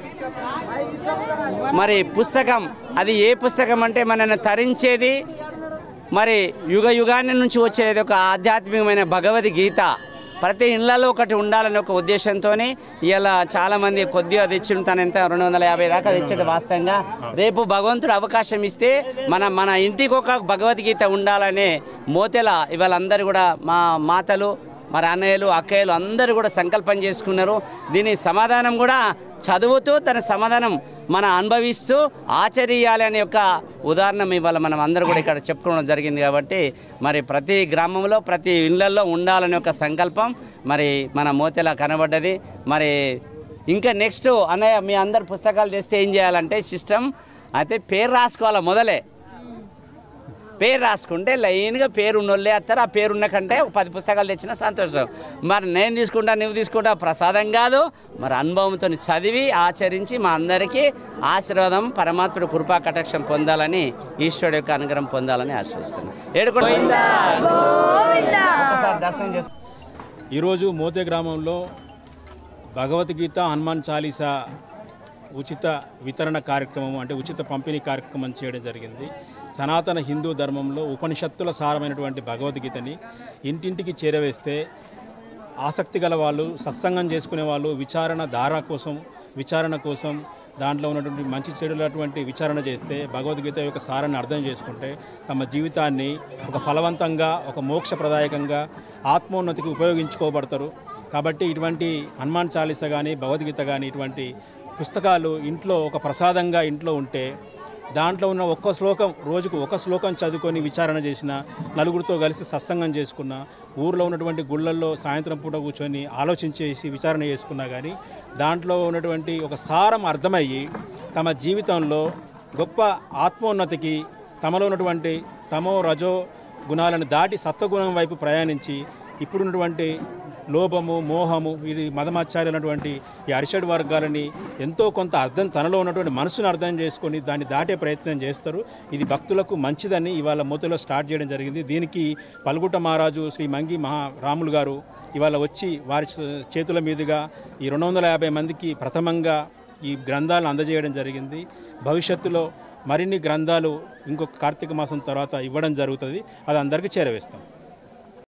మరి పుస్తకం అది ఏ పుస్తకం అంటే మనల్ని తరించేది మరి యుగ యుగాన్ని నుంచి వచ్చేది ఒక ఆధ్యాత్మికమైన భగవద్గీత ప్రతి ఇళ్లలో ఒకటి ఉండాలనే ఒక ఉద్దేశంతో ఇలా చాలామంది కొద్దిగా తెచ్చిన తన ఎంత రెండు వందల యాభై దాకా తెచ్చాడు వాస్తవంగా రేపు భగవంతుడు అవకాశం ఇస్తే మన మన ఇంటికి ఒక భగవద్గీత ఉండాలనే మోతెల ఇవాళ అందరూ కూడా మా మాతలు మరి అన్నయ్యలు అక్కయ్యలు అందరూ కూడా సంకల్పం చేసుకున్నారు దీని సమాధానం కూడా చదువుతూ తన సమాధానం మన అనుభవిస్తూ ఆచరియాలి అనే ఒక ఉదాహరణ ఇవాళ మనం అందరూ కూడా ఇక్కడ చెప్పుకోవడం జరిగింది కాబట్టి మరి ప్రతి గ్రామంలో ప్రతి ఇళ్లలో ఉండాలనే ఒక సంకల్పం మరి మన మోతెలా కనబడ్డది మరి ఇంకా నెక్స్ట్ అన్నయ్య మీ అందరు పుస్తకాలు తెస్తే ఏం చేయాలంటే సిస్టమ్ అయితే పేరు రాసుకోవాలి మొదలే పేరు రాసుకుంటే లైన్గా పేరు ఉన్నోళ్ళే వస్తారు ఆ పేరు ఉన్న కంటే ఒక పది పుస్తకాలు తెచ్చినా సంతోషం మరి నేను తీసుకుంటా నువ్వు తీసుకుంటా ప్రసాదం కాదు మరి అనుభవంతో చదివి ఆచరించి మా అందరికీ ఆశీర్వాదం పరమాత్ముడు కృపా కటాక్షం పొందాలని ఈశ్వరుడు యొక్క అనుగ్రహం పొందాలని ఆశిస్తున్నాను ఏడుకోండి ఒకసారి దర్శనం చేసుకో ఈరోజు మోతే గ్రామంలో భగవద్గీత హనుమాన్ చాలీసా ఉచిత వితరణ కార్యక్రమం అంటే ఉచిత పంపిణీ కార్యక్రమం చేయడం జరిగింది సనాతన హిందూ ధర్మంలో ఉపనిషత్తుల సారమైనటువంటి భగవద్గీతని ఇంటింటికి చేరవేస్తే ఆసక్తి గల వాళ్ళు సత్సంగం చేసుకునే వాళ్ళు విచారణ ధార కోసం విచారణ కోసం దాంట్లో ఉన్నటువంటి మంచి చెడులటువంటి విచారణ చేస్తే భగవద్గీత యొక్క సారాన్ని అర్థం చేసుకుంటే తమ జీవితాన్ని ఒక ఫలవంతంగా ఒక మోక్షప్రదాయకంగా ఆత్మోన్నతికి ఉపయోగించుకోబడతారు కాబట్టి ఇటువంటి హనుమాన్ చాలీస కానీ భగవద్గీత కానీ ఇటువంటి పుస్తకాలు ఇంట్లో ఒక ప్రసాదంగా ఇంట్లో ఉంటే దాంట్లో ఉన్న ఒక్క శ్లోకం రోజుకు ఒక శ్లోకం చదువుకొని విచారణ చేసిన నలుగురితో కలిసి సత్సంగం చేసుకున్న ఊర్లో ఉన్నటువంటి గుళ్ళల్లో సాయంత్రం పూట కూర్చొని ఆలోచించేసి విచారణ చేసుకున్నా కానీ దాంట్లో ఉన్నటువంటి ఒక సారం అర్థమయ్యి తమ జీవితంలో గొప్ప ఆత్మోన్నతికి తమలో ఉన్నటువంటి తమో రజో గుణాలను దాటి సత్వగుణం వైపు ప్రయాణించి ఇప్పుడున్నటువంటి లోభము మోహము ఇది మదమాచార్యులైనటువంటి ఈ అరిషడ్ వర్గాలని ఎంతో కొంత అర్థం తనలో ఉన్నటువంటి మనసును అర్థం చేసుకొని దాన్ని దాటే ప్రయత్నం చేస్తారు ఇది భక్తులకు మంచిదని ఇవాళ మూతలో స్టార్ట్ చేయడం జరిగింది దీనికి పల్గుట మహారాజు శ్రీ మంగి మహా రాములు గారు ఇవాళ వచ్చి వారి చేతుల మీదుగా ఈ రెండు వందల యాభై మందికి ప్రథమంగా ఈ గ్రంథాలను అందజేయడం జరిగింది భవిష్యత్తులో మరిన్ని గ్రంథాలు ఇంకొక కార్తీక మాసం తర్వాత ఇవ్వడం జరుగుతుంది అది అందరికీ చేరవేస్తాం